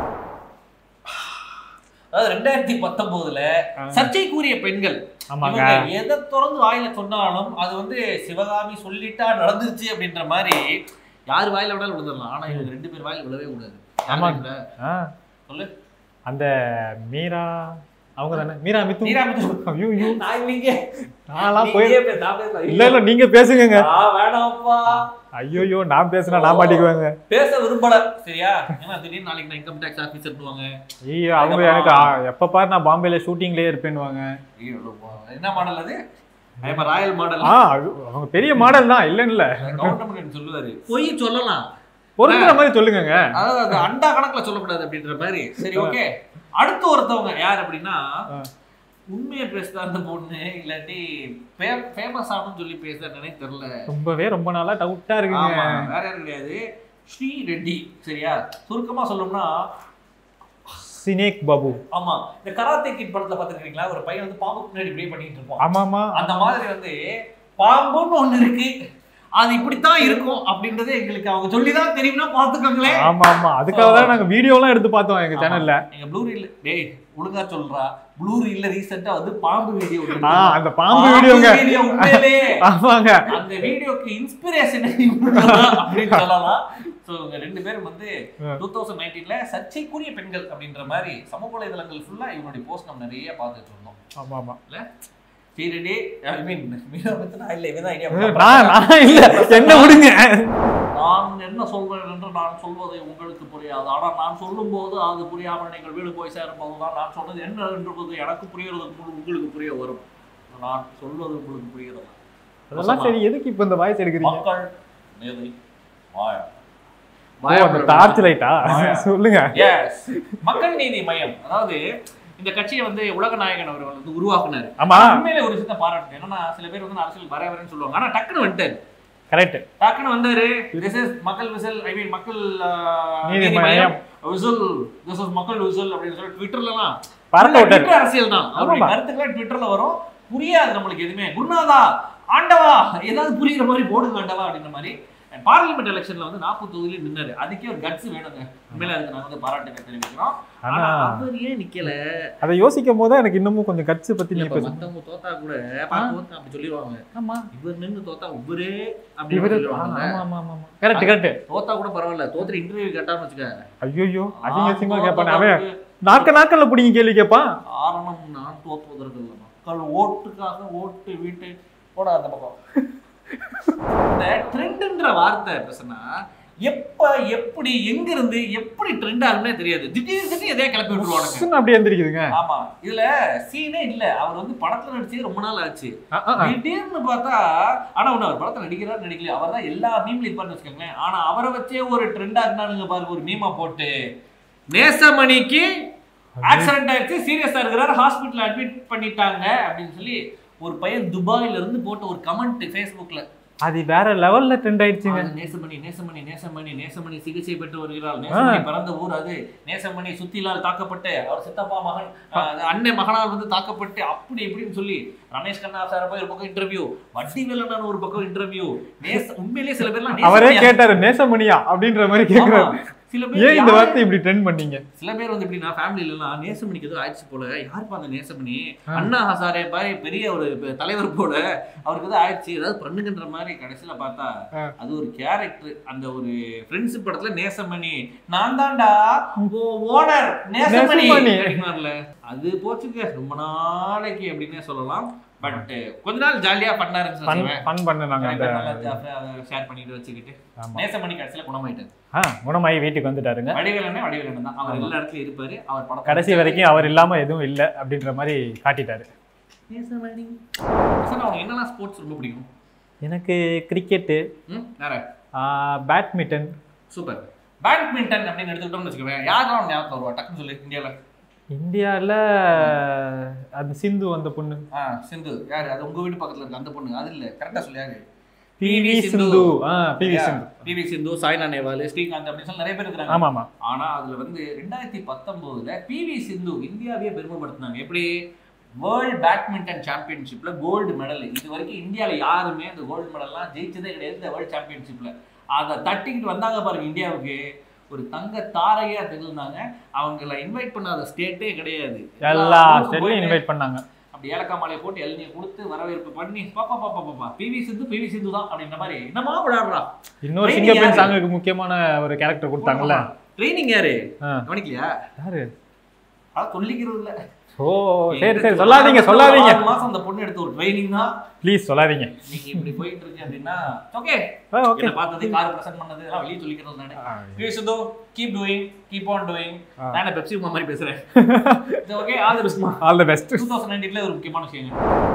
அதாவது ரெண்டாயிரத்தி பத்தொன்பதுல ஆ. சர்ச்சைக்குரிய பெண்கள் ஆமாங்க இவங்க எதை திறந்து வாயில சொன்னாலும் அது வந்து சிவகாமி சொல்லிட்டா நடந்துருச்சு அப்படின்ற மாதிரி யார் வாயில விடாலும் விழுந்துடலாம் ஆனா இவங்க ரெண்டு பேர் வாயில விழவே கூடாது ஆமாங்க. ஆ, சொல்லு அந்த மீரா அவங்க தானே மீரா மித்து மீரா மித்து. ஐயோ ஐயோ நான் இல்லைங்க. நான்லாம் போய் நீங்களே பேசு, நான் பேசல. இல்ல இல்ல நீங்க பேசுங்க ஆ, வேணாம்ப்பா. ஐயோ நான் பேசுனா நான் மாட்டிக்குவாங்க பேச விரும்பல சரியா ஏன்னா திடீர்னு நாளைக்கு நான் இன்கம் டேக்ஸ் ஆபீசர் ஐயோ அவங்க எனக்கு ஆ, எப்ப பாரு நான் பாம்பேல ஷூட்டிங்லயே இருப்பேன்னுவாங்க என்ன மாடல் அது ஐம் ராயல் மாடல் ஆ அது- அவங்க பெரிய மாடல் தான் இல்லன்னு இல்ல கவுண்டமணியன் சொல்லுவாரு பொய் சொல்லலாம் பொறுக்கிற மாதிரி சொல்லுங்கங்க அதாவது அது அண்டா கணக்குல சொல்லக்கூடாது அப்படின்ற மாதிரி சரி ஓகே அடுத்து ஒருத்தவங்க யார் அப்படின்னா ஆ. உண்மையை பேசுதா அந்த பொண்ணு இல்லாட்டி ஃபேமஸ் ஆகணும்னு சொல்லி பேசுறானே தெரியல ரொம்பவே ரொம்ப நாளா டவுட்டா இருக்குங்க ஆமா வேற யாரும் கிடையாது ஸ்ரீ ரெட்டி சரியா சுருக்கமா சொல்லணும்னா சினேக் பாபு ஆமா இந்த கராத்தே கிட் படத்துல பாத்துருக்கீங்களா ஒரு பையன் வந்து பாம்புக்கு முன்னாடி இப்படியே பண்ணிட்டு இருப்பான் ஆமா ஆமா அந்த மாதிரி வந்து பாம்புன்னு ஒண்ணு இருக்கு அது இப்படித்தான் இருக்கும் அப்படின்றத எங்களுக்கு அவங்க சொல்லிதான் தெரியும்னா பாத்துக்கோங்களேன் ஆமா ஆமா அதுக்காக தான் நாங்க வீடியோ எல்லாம் எடுத்து பார்த்தோம் எங்க சேனல்ல எங்க ப்ளூ ரீல் டேய் ஒழுங்கா சொல்றா ப்ளூ ரீல்ல ரீசெண்டா வந்து பாம்பு வீடியோ ஆ அந்த பாம்பு வீடியோங்க வீடியோ உண்மையிலே ஆமாங்க அந்த வீடியோக்கு இன்ஸ்பிரேஷன் அப்படின்னு சொல்லலாம் ஸோ இவங்க ரெண்டு பேரும் வந்து டூ தௌசண்ட் நைன்டீன்ல சர்ச்சைக்குரிய பெண்கள் அப்படின்ற மாதிரி சமூக வலைதளங்கள் ஃபுல்லா இவனுடைய போஸ்ட் நம்ம நிறைய பார்த்துட்டு இருந்தோம் ஆமா ஆமா சீரடி ஐ மீன் மீனா பத்தினா இல்ல இவன் ஐடியா நான் நான் இல்ல என்ன விடுங்க நான் என்ன சொல்வேன் என்று நான் சொல்வது உங்களுக்கு புரியாது ஆனால் நான் சொல்லும்போது அது புரியாமல் நீங்கள் வீடு போய் சேரும்போது தான் நான் சொன்னது என்ன என்றது எனக்கு புரிகிறது உங்களுக்கு புரிய வரும் நான் சொல்வது உங்களுக்கு புரிகிறது அதெல்லாம் சரி எதுக்கு இப்ப இந்த வாய்ஸ் எடுக்கிறீங்க மக்கள் மேதை மாயா ஓ, அந்த டார்ச் லைட்டா மாயா. சொல்லுங்க எஸ் மக்கள் நீதி மையம் அதாவது இந்த கட்சியை வந்து உலக நாயகன் அவர் வந்து உருவாக்குனாரு ஆமா உண்மையிலே ஒரு விஷயத்தை பாராட்டு என்னன்னா சில பேர் வந்து அரசியல் வர வரேன்னு சொல்லுவாங்க ஆனா டக்குன்னு வந்துட்டாரு கரெக்ட் டக்குன்னு வந்தாரு this is Makkal whistle I mean Makkal ah, Needhi Needhi Maiam. Maiam whistle this is Makkal whistle அப்படின்னு சொல்லி ட்விட்டர்ல எல்லாம் பறக்க விட்டாரு ட்விட்டர் அரசியல் தான் அவருடைய ஆமாமா. கருத்துக்கள் ட்விட்டர்ல வரும் புரியாது நம்மளுக்கு எதுவுமே குருநாதா ஆண்டவா ஏதாவது புரியுற மாதிரி போடுங்க ஆண்டவா அப்படின்ற மாதிரி பார்லிமெண்ட் எலெக்ஷன்ல வந்து நாற்பது தொகுதியில நின்னாரு அதுக்கே ஒரு கட்ஸ் வேணுங்க உண்மையில அதுக்கு நாங்க வந்து பாராட்டுகள் தெரிவிக்கிறோம் ஆனா ஆனா அவர் ஏன் நிக்கல அதை யோசிக்கும் போது எனக்கு இன்னமும் கொஞ்சம் கட்சி பத்தி நீங்க இப்ப பேசுங்க மத்தவங்க தோத்தா கூட பா, தோத்தா அப்படி சொல்லிடுவாங்க ஆமா இவர் நின்னு தோத்தா இவரே அப்படின்னு இவரு சொல்லிடுவாங்க ஆமா ஆமா ஆமா கரெக்ட் கரெக்ட் தோத்தா கூட பரவாயில்ல தோத்துட்டு இன்டர்வியூ கேட்டான்னு வச்சுக்க ஐயோ அசிங்க அசிங்கமா நான் கேட்பானே அவன் தோத்ததற்கு நாக்க நாக்கல்ல பிடிங்க கேள்வி கேட்பான் காரணம் நான் தோற்றுவதற்கு இல்லை மக்கள் ஓட்டுக்காக ஓட்டு வீட்டு போட அந்த பக்கம் இந்த ட்ரெண்ட்ன்ற வார்த்தை பேசுனா எப்ப எப்படி எங்க இருந்து எப்படி ட்ரெண்ட் ஆகும்னே தெரியாது திடீர் திடீர் எதையா கிளப்பி விட்டுருவானுங்க சும்மா அப்படியே எந்திரிக்குதுங்க ஆமா இதுல சீனே இல்ல அவர் வந்து படத்துல நடிச்சு ரொம்ப நாள் ஆச்சு ஆ, ஆ, ஆ. திடீர்னு பார்த்தா ஆனா ஒண்ணு அவர் படத்துல நடிக்கிறார் நடிக்கல அவர் தான் எல்லா மீம்ல இருப்பார்னு வச்சுக்கோங்களேன் ஆனா அவரை வச்சே ஒரு ட்ரெண்ட் ஆகினானுங்க பாருங்க ஒரு மீமா போட்டு நேசமணிக்கு ஆக்சிடென்ட் ஆயிடுச்சு சீரியஸா இருக்கிறார் ஹாஸ்பிட்டல் அட்மிட் பண்ணிட்டாங்க அப்படின்னு சொல்லி ஒரு பையன் துபாயில இருந்து போட்ட ஒரு கமெண்ட் ஃபேஸ்புக்ல அது வேற லெவல்ல ட்ரெண்ட் ஆயிடுச்சுங்க நேசமணி நேசமணி நேசமணி நேசமணி சிகிச்சை பெற்று வருகிறார் நேசமணி பிறந்த ஊர் அது நேசமணி சுத்திலால் தாக்கப்பட்டு அவர் சித்தப்பா மகன் ஆஹ், அண்ணன் மகனால் வந்து தாக்கப்பட்டு அப்படி இப்படின்னு சொல்லி ரமேஷ் கண்ணா சார் போய் ஒரு பக்கம் இன்டர்வியூ வட்டி வேலனான ஒரு பக்கம் இன்டர்வியூ நேச உண்மையிலேயே சில பேர்லாம் அவரே நேசமணியா- கேட்டாரு நேசமணியா அப்படின்ற மாதிரி கேக்குறாரு ஆமா. சில ஏன் பேர் இந்த யாரு- வார்த்தை இப்படி ட்ரெண்ட் பண்ணீங்க சில பேர் வந்து எப்படின்னா ஃபேமிலில எல்லாம் நேசமணிக்கு ஏதோ ஆயிடுச்சு போல யாருப்பா அந்த நேசமணி அண்ணா ஹசாரே பாரு பெரிய ஒரு பெ- தலைவர் போல அவருக்கு ஏதோ ஆயிடுச்சு ஏதாவது பண்ணுங்கன்ற மாதிரி கடைசியில பார்த்தா ஆ. அது ஒரு கேரக்டர் அந்த ஒரு ஃப்ரெண்ட்ஸ் படத்துல நேசமணி நான் தான்டா ஓனர் நேசமணி நேசமணி. அப்படின்னார்ல அது போச்சுங்க ரொம்ப நாளைக்கு அப்படின்னே சொல்லலாம் பட் கொஞ்ச நாள் ஜாலியா பண்ணா ஃபன் இருந்துச்சு ஃபன் பண்ணாங்க அந்த ஷேர் பண்ணிட்டு வச்சுக்கிட்டு ஆமா. நேசமணி கடைசியில குணமாயிட்டாரு ஆ குணமாயி வீட்டுக்கு வந்துட்டாருங்க வடிவேலனே வடிவேலன் தான் அவர் ஆமா. எல்லா இடத்துலயும் இருப்பாரு அவர் படம் கடைசி வரைக்கும் அவர் இல்லாம எதுவும் இல்ல அப்படின்ற மாதிரி காட்டிட்டாரு நேசமணி சார் அவனுக்கு என்னெல்லாம் ஸ்போர்ட்ஸ் ரொம்ப பிடிக்கும் எனக்கு கிரிக்கெட்டு ம் வேற பேட்மிண்டன் சூப்பர் பேட்மிண்டன் அப்படின்னு எடுத்துக்கிட்டோம்னு வச்சுக்கோங்க யாரெல்லாம் ஞாபகம் வருவா டக்குன்னு சொல்லு இந்தியால இந்தியால அந்த சிந்து அந்த பொண்ணு ஆ சிந்து யாரு அது உங்க வீட்டு பக்கத்துல இருக்கு அந்த பொண்ணு அது இல்ல கரெக்டா சொல்லு யாரு பிவி சிந்து ஆ பிவி சிந்து பிவி சிந்து சாய்னா நேவால் ஸ்ரீகாந்த் அப்படின்னு சொல்லி நிறைய பேர் இருக்கிறாங்க ஆமா ஆமா ஆனா அதுல வந்து ரெண்டாயிரத்தி பத்தொன்பதுல பிவி சிந்து இந்தியாவையே பெருமைப்படுத்தினாங்க எப்படி வேர்ல்ட் பேட்மிண்டன் சாம்பியன்ஷிப்ல கோல்டு மெடல் இது வரைக்கும் இந்தியால யாருமே அந்த கோல்டு மெடல்லாம் ஜெயிச்சதே கிடையாது இந்த வேர்ல்ட் சாம்பியன்ஷிப்ல அதை தட்டிக்கிட்டு வந்தாங்க பாருங்க இந்தியாவுக்கு ஒரு தங்க தாரையா திகழ்ந்தாங்க அவங்கள இன்வைட் பண்ணாத ஸ்டேட்டே கிடையாது எல்லா ஊருக்கும் ஸ்டேட்லயும் போயிட்டு இன்வைட் பண்ணாங்க அப்படி ஏலக்காய் மாலையை போட்டு இளநியை கொடுத்து வரவேற்பு பண்ணி பாப்பா பாப்பா பாப்பா பிவி சிந்து பிவி சிந்து தான் அப்படின்ற மாதிரி என்னமா விளையாடுறா இன்னொரு Training சிங்கப்பெண் யாரு? சாங்குக்கு முக்கியமான ஒரு கேரக்டர் கொடுத்தாங்கல்ல ட்ரைனிங் யாரு ஆ. கவனிக்கலையா யாரு அதான் சொல்லிக்கிறது இல்ல ஓ சரி சரி சொல்லாதீங்க சொல்லாதீங்க ஆறு மாசம் அந்த பொண்ணு எடுத்த ஒரு ட்ரைனிங் தான் ப்ளீஸ் சொல்லாதீங்க நீங்க இப்படி போயிட்டு இருக்கு அப்படின்னா ஓகே ஓகே என்ன பார்த்தது கார் பிரசன்ட் பண்ணது எல்லாம் வெளியே சொல்லிக்கிறது நானே you should keep doing keep on doing ஆ. நான் பெப்சி உமா மாதிரி பேசுறேன் ஓகே ஆல் தி பெஸ்ட்மா all the best two thousand நைன்டீன்ல ஒரு முக்கியமான விஷயம்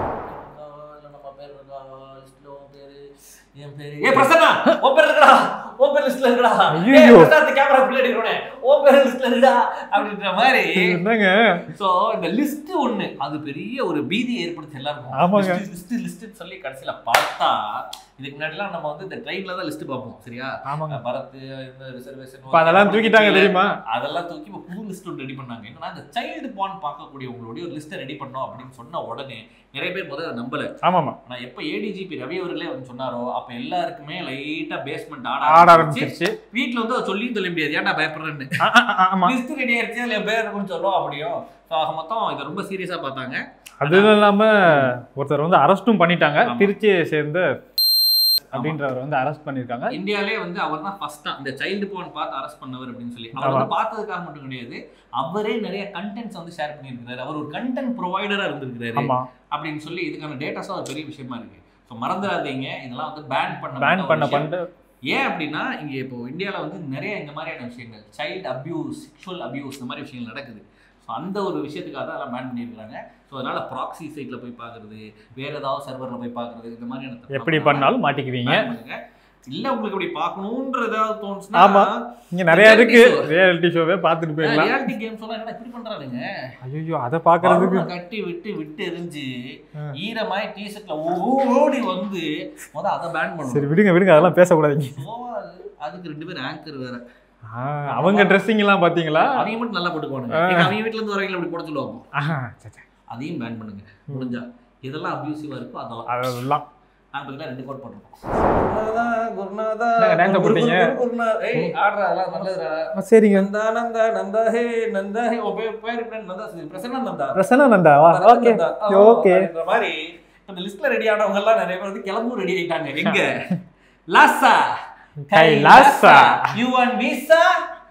நம்ம பேர் இருக்கா லிஸ்ட்ல உன் பேரு என் பேரு ஏ பிரசன்னா உன் பேர் இருக்கடா உன் பேர் லிஸ்ட்ல இருக்கடா ஏய் ஐயையோ. பிரசாத் கேமரா பிள்ளை எடுக்கறோனே உன் பேர் லிஸ்ட்ல இருக்கடா அப்படின்ற மாதிரி என்னங்க சோ இந்த லிஸ்ட் ஒண்ணு அது பெரிய ஒரு பீதி ஏற்படுத்தி எல்லாருக்கும் ஆமாங்க. லிஸ்ட் லிஸ்ட் சொல்லி கடைசியில பார்த்தா இதுக்கு முன்னாடிலாம் நம்ம வந்து இந்த ட்ரெயின்ல தான் லிஸ்ட் பார்ப்போம் சரியா ஆமாங்க பரத் இந்த ரிசர்வேஷன் இப்ப அதெல்லாம் தூக்கிட்டாங்க தெரியுமா அதெல்லாம் தூக்கி இப்போ புது லிஸ்ட் ஒன்று ரெடி பண்ணாங்க என்னன்னா இந்த சைல்டு பான் பார்க்கக்கூடியவங்களுடைய ஒரு லிஸ்ட்டை ரெடி பண்ணோம் அப்படின்னு சொன்ன உடனே நிறைய பேர் முதல்ல நம்பல ஆமாமா ஆனா எப்ப ஏடிஜிபி ரவி அவர்களே வந்து சொன்னாரோ அப்ப எல்லாருக்குமே லைட்டா பேஸ்மெண்ட் ஆட ஆட ஆரம்பிச்சு ஆரம்பிச்சிருச்சு வீட்ல வந்து அதை சொல்லியும் சொல்ல முடியாது ஏன்டா பயப்படுறேன்னு ஆ, ஆ, ஆ, ஆமா லிஸ்ட் ரெடி ஆயிருச்சு அதுல என் பேர் இருக்குன்னு சொல்லுவோம் அப்படியும் ஸோ ஆக மொத்தம் இதை ரொம்ப சீரியஸா பார்த்தாங்க அது இல்லாம ஒருத்தர் வந்து அரெஸ்டும் பண்ணிட்டாங்க ஆமா. திருச்சியை சேர்ந்த அப்படின்றவர் வந்து அரெஸ்ட் பண்ணிருக்காங்க இந்தியாலே வந்து அவர் தான் ஃபர்ஸ்ட் தான் இந்த சைல்டு போன் பார்த்து அரெஸ்ட் பண்ணவர் அப்படின்னு சொல்லி அவர் வந்து பார்த்ததுக்காக மட்டும் கிடையாது அவரே நிறைய கண்டென்ட்ஸ் வந்து ஷேர் பண்ணியிருக்கிறாரு அவர் ஒரு கண்டென்ட் ப்ரொவைடரா இருந்திருக்கிறாரு ஆமா அப்படின்னு சொல்லி இதுக்கான டேட்டாஸும் ஒரு பெரிய விஷயமா இருக்கு ஸோ மறந்துடாதீங்க இதெல்லாம் வந்து பேன் பண்ண பேன் பண்ண பண்ணிட்டு ஏன் அப்படின்னா இங்க இப்போ இந்தியாவில் வந்து நிறைய இந்த மாதிரியான விஷயங்கள் சைல்டு அபியூஸ் செக்ஷுவல் அபியூஸ் இந்த மாதிரி விஷயங்கள் நடக்குது ஸோ அந்த ஒரு விஷயத்துக்காக தான் அதெல்லாம் பேன் பண்ணியிருக்காங்க ஸோ அதனால ப்ராக்ஸி சைட்ல போய் பார்க்கறது வேற ஏதாவது சர்வர்ல போய் பார்க்கறது இந்த மாதிரியான தப்பு எப்படி பண்ணாம பண்ணாலும் மாட்டிக்குவீங்க ban பண்ணுங்க. இல்ல உங்களுக்கு அப்படி பார்க்கணுன்ற ஏதாவது தோணுச்சுன்னா ஆமா. இங்க நிறைய Reality இருக்கு show. ரியாலிட்டி ஷோவே பார்த்துட்டு போயிடலாம் ரியாலிட்டி கேம்ஸ் எல்லாம் என்ன இப்படி பண்றானுங்க ஐயோ அதை பாக்குறதுக்கு பலூனை கட்டி விட்டு விட்டு எரிஞ்சு ஆ. ஈரமாய் டிஷர்ட்ல ஓடி வந்து முத அதை பேன் சரி பண்ணுவோம் விடுங்க விடுங்க அதெல்லாம் பேசக்கூடாதுங்க அதுக்கு ரெண்டு பேரும் ஆங்கர் வேற ஆ, அவங்க ட்ரெஸ்ஸிங் எல்லாம் பாத்தீங்களா அவங்க மட்டும் நல்லா போட்டுக்குவானுங்க ஆ. எங்க அவங்க வீட்ல இருந்து வரவங்களை அப்படி போட சொல்லுவாங்க ஆஹா, சரி, சரி. அதையும் பேன் பண்ணுங்க முடிஞ்சா இதெல்லாம் அபியூசிவா இருக்கோ அதெல்லாம் அதெல்லாம் நாங்க பார்த்தீங்கன்னா ரெண்டு கோட் போட்டிருக்கோம் என்னங்க dance போட்டீங்க? ஏய் ஆடுறா அதெல்லாம் நல்லதுடா சரிங்க நந்தா நந்தா நந்தா ஹே நந்தா ஹே உன் பேர் பேர் எப்படி நந்தா சரி, பிரசன்னா நந்தா பிரசன்னா நந்தா ஓகே நந்தா. ஆ, ஓகே அப்படின்ற மாதிரி இந்த லிஸ்ட்ல ரெடி ஆனவங்க எல்லாம் நிறைய பேர் வந்து கிளம்பும் ரெடி ஆயிட்டாங்க எங்க லாசா கைலாசா. யூ வாண்ட் விசா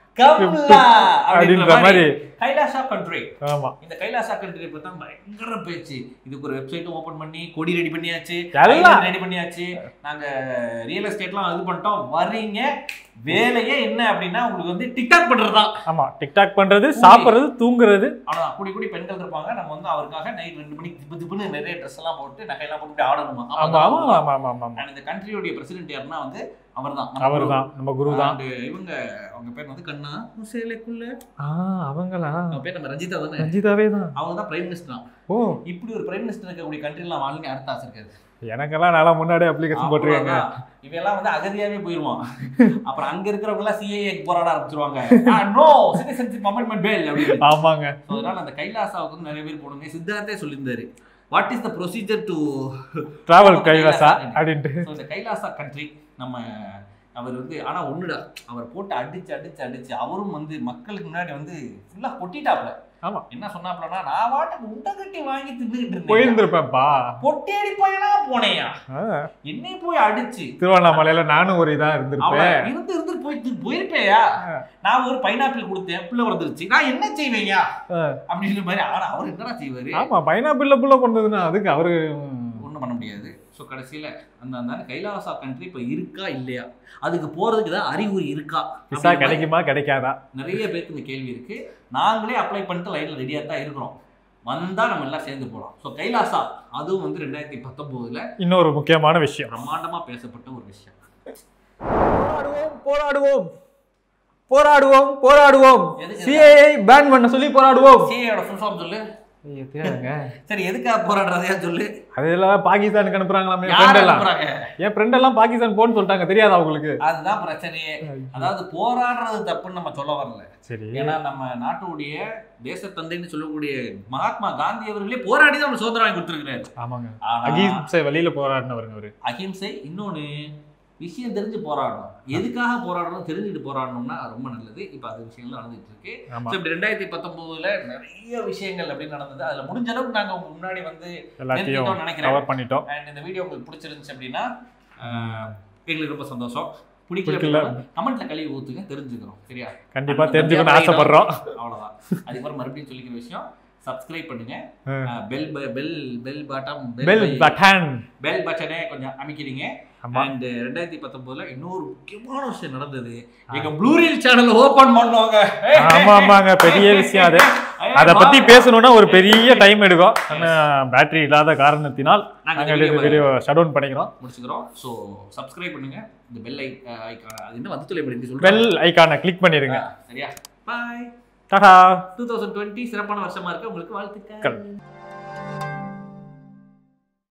கம்லா அப்படின்ற மாதிரி கைலாசா கண்ட்ரி ஆமா இந்த கைலாசா கண்ட்ரி பத்தி தான் பயங்கர பேச்சு இதுக்கு ஒரு வெப்சைட்டும் ஓபன் பண்ணி கொடி ரெடி பண்ணியாச்சு எல்லாம். ரெடி பண்ணியாச்சு நாங்க ரியல் எஸ்டேட்லாம் இது பண்ணிட்டோம் வர்றீங்க வேலையே என்ன அப்படின்னா உங்களுக்கு வந்து டிக்டாக் பண்றதுதான் ஆமா டிக்டாக் பண்றது சாப்பிடுறது தூங்குறது அவ்வளவுதான் கூடி கூடி பெண்கள் இருப்பாங்க நம்ம வந்து அவருக்காக நைட் ரெண்டு மணிக்கு திப்பு திப்புன்னு நிறைய ட்ரெஸ் எல்லாம் போட்டு நகையெல்லாம் போட்டு ஆடணுமா ஆமா ஆமா ஆமா ஆமா ஆமா And இந்த கண்ட்ரியோடைய பிரசிடென்ட் யாருன்னா வந்து அவர்தான் அவர்தான் நம்ம குரு தான் And இவங்க அவங்க பேர் வந்து கண்ணா சேலைக்குள்ள ஆ அவங்களா அவங்க பேர் நம்ம ரஞ்சிதா தானே ரஞ்சிதாவே தான் அவங்க தான் பிரைம் மினிஸ்டர் தான் ஓ இப்படி ஒரு பிரைம் மினிஸ்டர் இருக்கக்கூடிய கண்ட்ரிலாம் வாழ்க்கை அடுத்த ஆசை இருக்காது எனக்கெல்லாம் நல்லா முன்னாடி அப்ளிகேஷன் போட்டிருக்காங்க அவ்வளவுதான். இவெல்லாம் வந்து அகதியாவே போயிருவான் அப்புறம் அங்க இருக்கிறவங்க எல்லாம் சிஏஏ போராட ஆரம்பிச்சிருவாங்க நோ சிட்டிசன்ஷிப் அமெண்ட்மெண்ட் பேல் அப்படின்னு ஆமாங்க So, அதனால அந்த கைலாசாவுக்கு வந்து நிறைய பேர் போடுங்க சித்தார்த்தே சொல்லியிருந்தாரு what is the procedure to travel Kailasa அப்படின்ட்டு இந்த கைலாசா கண்ட்ரி நம்ம அவர் வந்து ஆனா ஒண்ணுடா அவர் போட்டு அடிச்சு அடிச்சு அடிச்சு அவரும் வந்து மக்களுக்கு முன்னாடி வந்து ஃபுல்லா கொட்டிட்டாப்ல ஆமா. என்ன சொன்னாப்லன்னா நான் வாட்டுக்கு உண்டை கட்டி வாங்கி தின்னுகிட்டு இருந்தேன் போயிருந்திருப்பேன்ப்பா பொட்டி அடி போயெல்லாம் போனேயா ஆ, என்னை போய் அடிச்சு திருவண்ணாமலையில நானும் ஒரு இதா இருந்திருப்பேன் அவள இருந்து இருந்து போய் போயிருப்பேயா நான் ஒரு பைனாப்பிள் கொடுத்தேன் பிள்ளை வந்துருச்சு நான் என்ன செய்வேயா ஆ. அப்படின்ற மாதிரி ஆனா அவர் என்னடா செய்வாரு ஆமா பைனாப்பிள்ல புள்ள பண்ணதுன்னா அதுக்கு அவரு ஒண்ணும் பண்ண முடியாது ஸோ கடைசியில அந்த அந்த கைலாசா கண்ட்ரி இப்போ இருக்கா இல்லையா அதுக்கு போறதுக்கு தான் அறிகுறி இருக்கா விசா அப்படின்ற மாதிரி கிடைக்குமா கிடைக்காதா நிறைய பேருக்கு இந்த கேள்வி இருக்கு நாங்களே அப்ளை பண்ணிட்டு லைன்ல ரெடியாக தான் இருக்கிறோம் வந்தா நம்ம எல்லாம் சேர்ந்து போகலாம் ஸோ கைலாசா அதுவும் வந்து ரெண்டாயிரத்தி பத்தொன்பதுல இன்னொரு முக்கியமான விஷயம் பிரம்மாண்டமா பேசப்பட்ட ஒரு விஷயம் போராடுவோம் போராடுவோம் போராடுவோம் போராடுவோம் எதுக்கு? சிஏஐ பேன் பண்ண சொல்லி போராடுவோம் சிஏயோட ஃபுல் ஃபார்ம் சொல்லு ஐயோ, தெரியாதுங்க. சரி எதுக்காக போராடுறதையா சொல்லு அதெல்லாம் பாகிஸ்தானுக்கு அனுப்புறாங்களாமே யார் ஃப்ரெண்ட் எல்லாம் அனுப்புறாங்க என் ஃப்ரெண்ட் எல்லாம் பாகிஸ்தான் போன்னு சொல்லிட்டாங்க தெரியாதா உங்களுக்கு அதுதான் பிரச்சனையே அதாவது போராடுறது தப்புன்னு நம்ம சொல்ல வரல சரி ஏன்னா நம்ம நாட்டுடைய தேசத்தந்தைன்னு சொல்லக்கூடிய மகாத்மா காந்தி அவர்களே போராடி தான் நம்ம சுதந்திரம் வாங்கி கொடுத்துருக்கிறாரு ஆமாங்க ஆனா அகிம்சை வழியில போராடினவருங்க அவரு அகிம்சை இன்னொன்னு விஷயம் தெரிஞ்சு போராடணும் எதுக்காக போராடணும் தெரிஞ்சுட்டு போராடணும்னா ரொம்ப நல்லது இப்போ அது விஷயங்கள் நடந்துட்டு இருக்கு ஆமா ஸோ இப்படி ரெண்டாயிரத்தி பத்தொன்பதுல நிறைய விஷயங்கள் அப்படின்னு நடந்தது அதுல முடிஞ்ச அளவுக்கு நாங்க உங்க முன்னாடி வந்து எல்லாத்தையும் நிறுத்திட்டோம்னு நினைக்கிறேன் கவர் பண்ணிட்டோம் அண்ட் இந்த வீடியோ உங்களுக்கு பிடிச்சிருந்துச்சு அப்படின்னா ஆஹ், எங்களுக்கு ரொம்ப சந்தோஷம் பிடிக்கல பிடிக்கல. அப்படின்னா கமெண்ட்ல கழுவி ஊத்துங்க தெரிஞ்சுக்கிறோம் சரியா கண்டிப்பா அந்த தெரிஞ்சுக்கணும்னு தம்பியா ஆசைப்படுறோம் அவ்வளவுதான் அதுக்கப்புறம் மறுபடியும் சொல்லிக்கிற விஷயம் சப்ஸ்கிரைப் பண்ணுங்க ஆ. Bell bell bell bottom bell button bell பட்டனே கொஞ்சம் அமைக்கிறீங்க ஆமா அண்ட் ரெண்டாயிரத்தி பத்தொன்பதுல இன்னொரு முக்கியமான விஷயம் நடந்தது எங்க ப்ளூரீல் சேனல் ஓபன் பண்ணோங்க ஆமா ஆமாங்க பெரிய விஷயம் அது அதை பத்தி பேசணும்னா ஒரு பெரிய டைம் எடுக்கும் ஆனா பேட்டரி இல்லாத காரணத்தினால் நாங்க நாங்கள் இந்த வீடியோ ஷட் டவுன் பண்ணிக்கிறோம் முடிச்சுக்கிறோம் ஸோ சப்ஸ்கிரைப் பண்ணுங்க இந்த பெல் ஐக்கான அது என்ன வந்து தொலை எப்படி சொல்லுங்க பெல் ஐக்கானை கிளிக் பண்ணிருங்க சரியா bye tata two thousand twenty சிறப்பான வருஷமா இருக்கு உங்களுக்கு வாழ்த்துக்கள்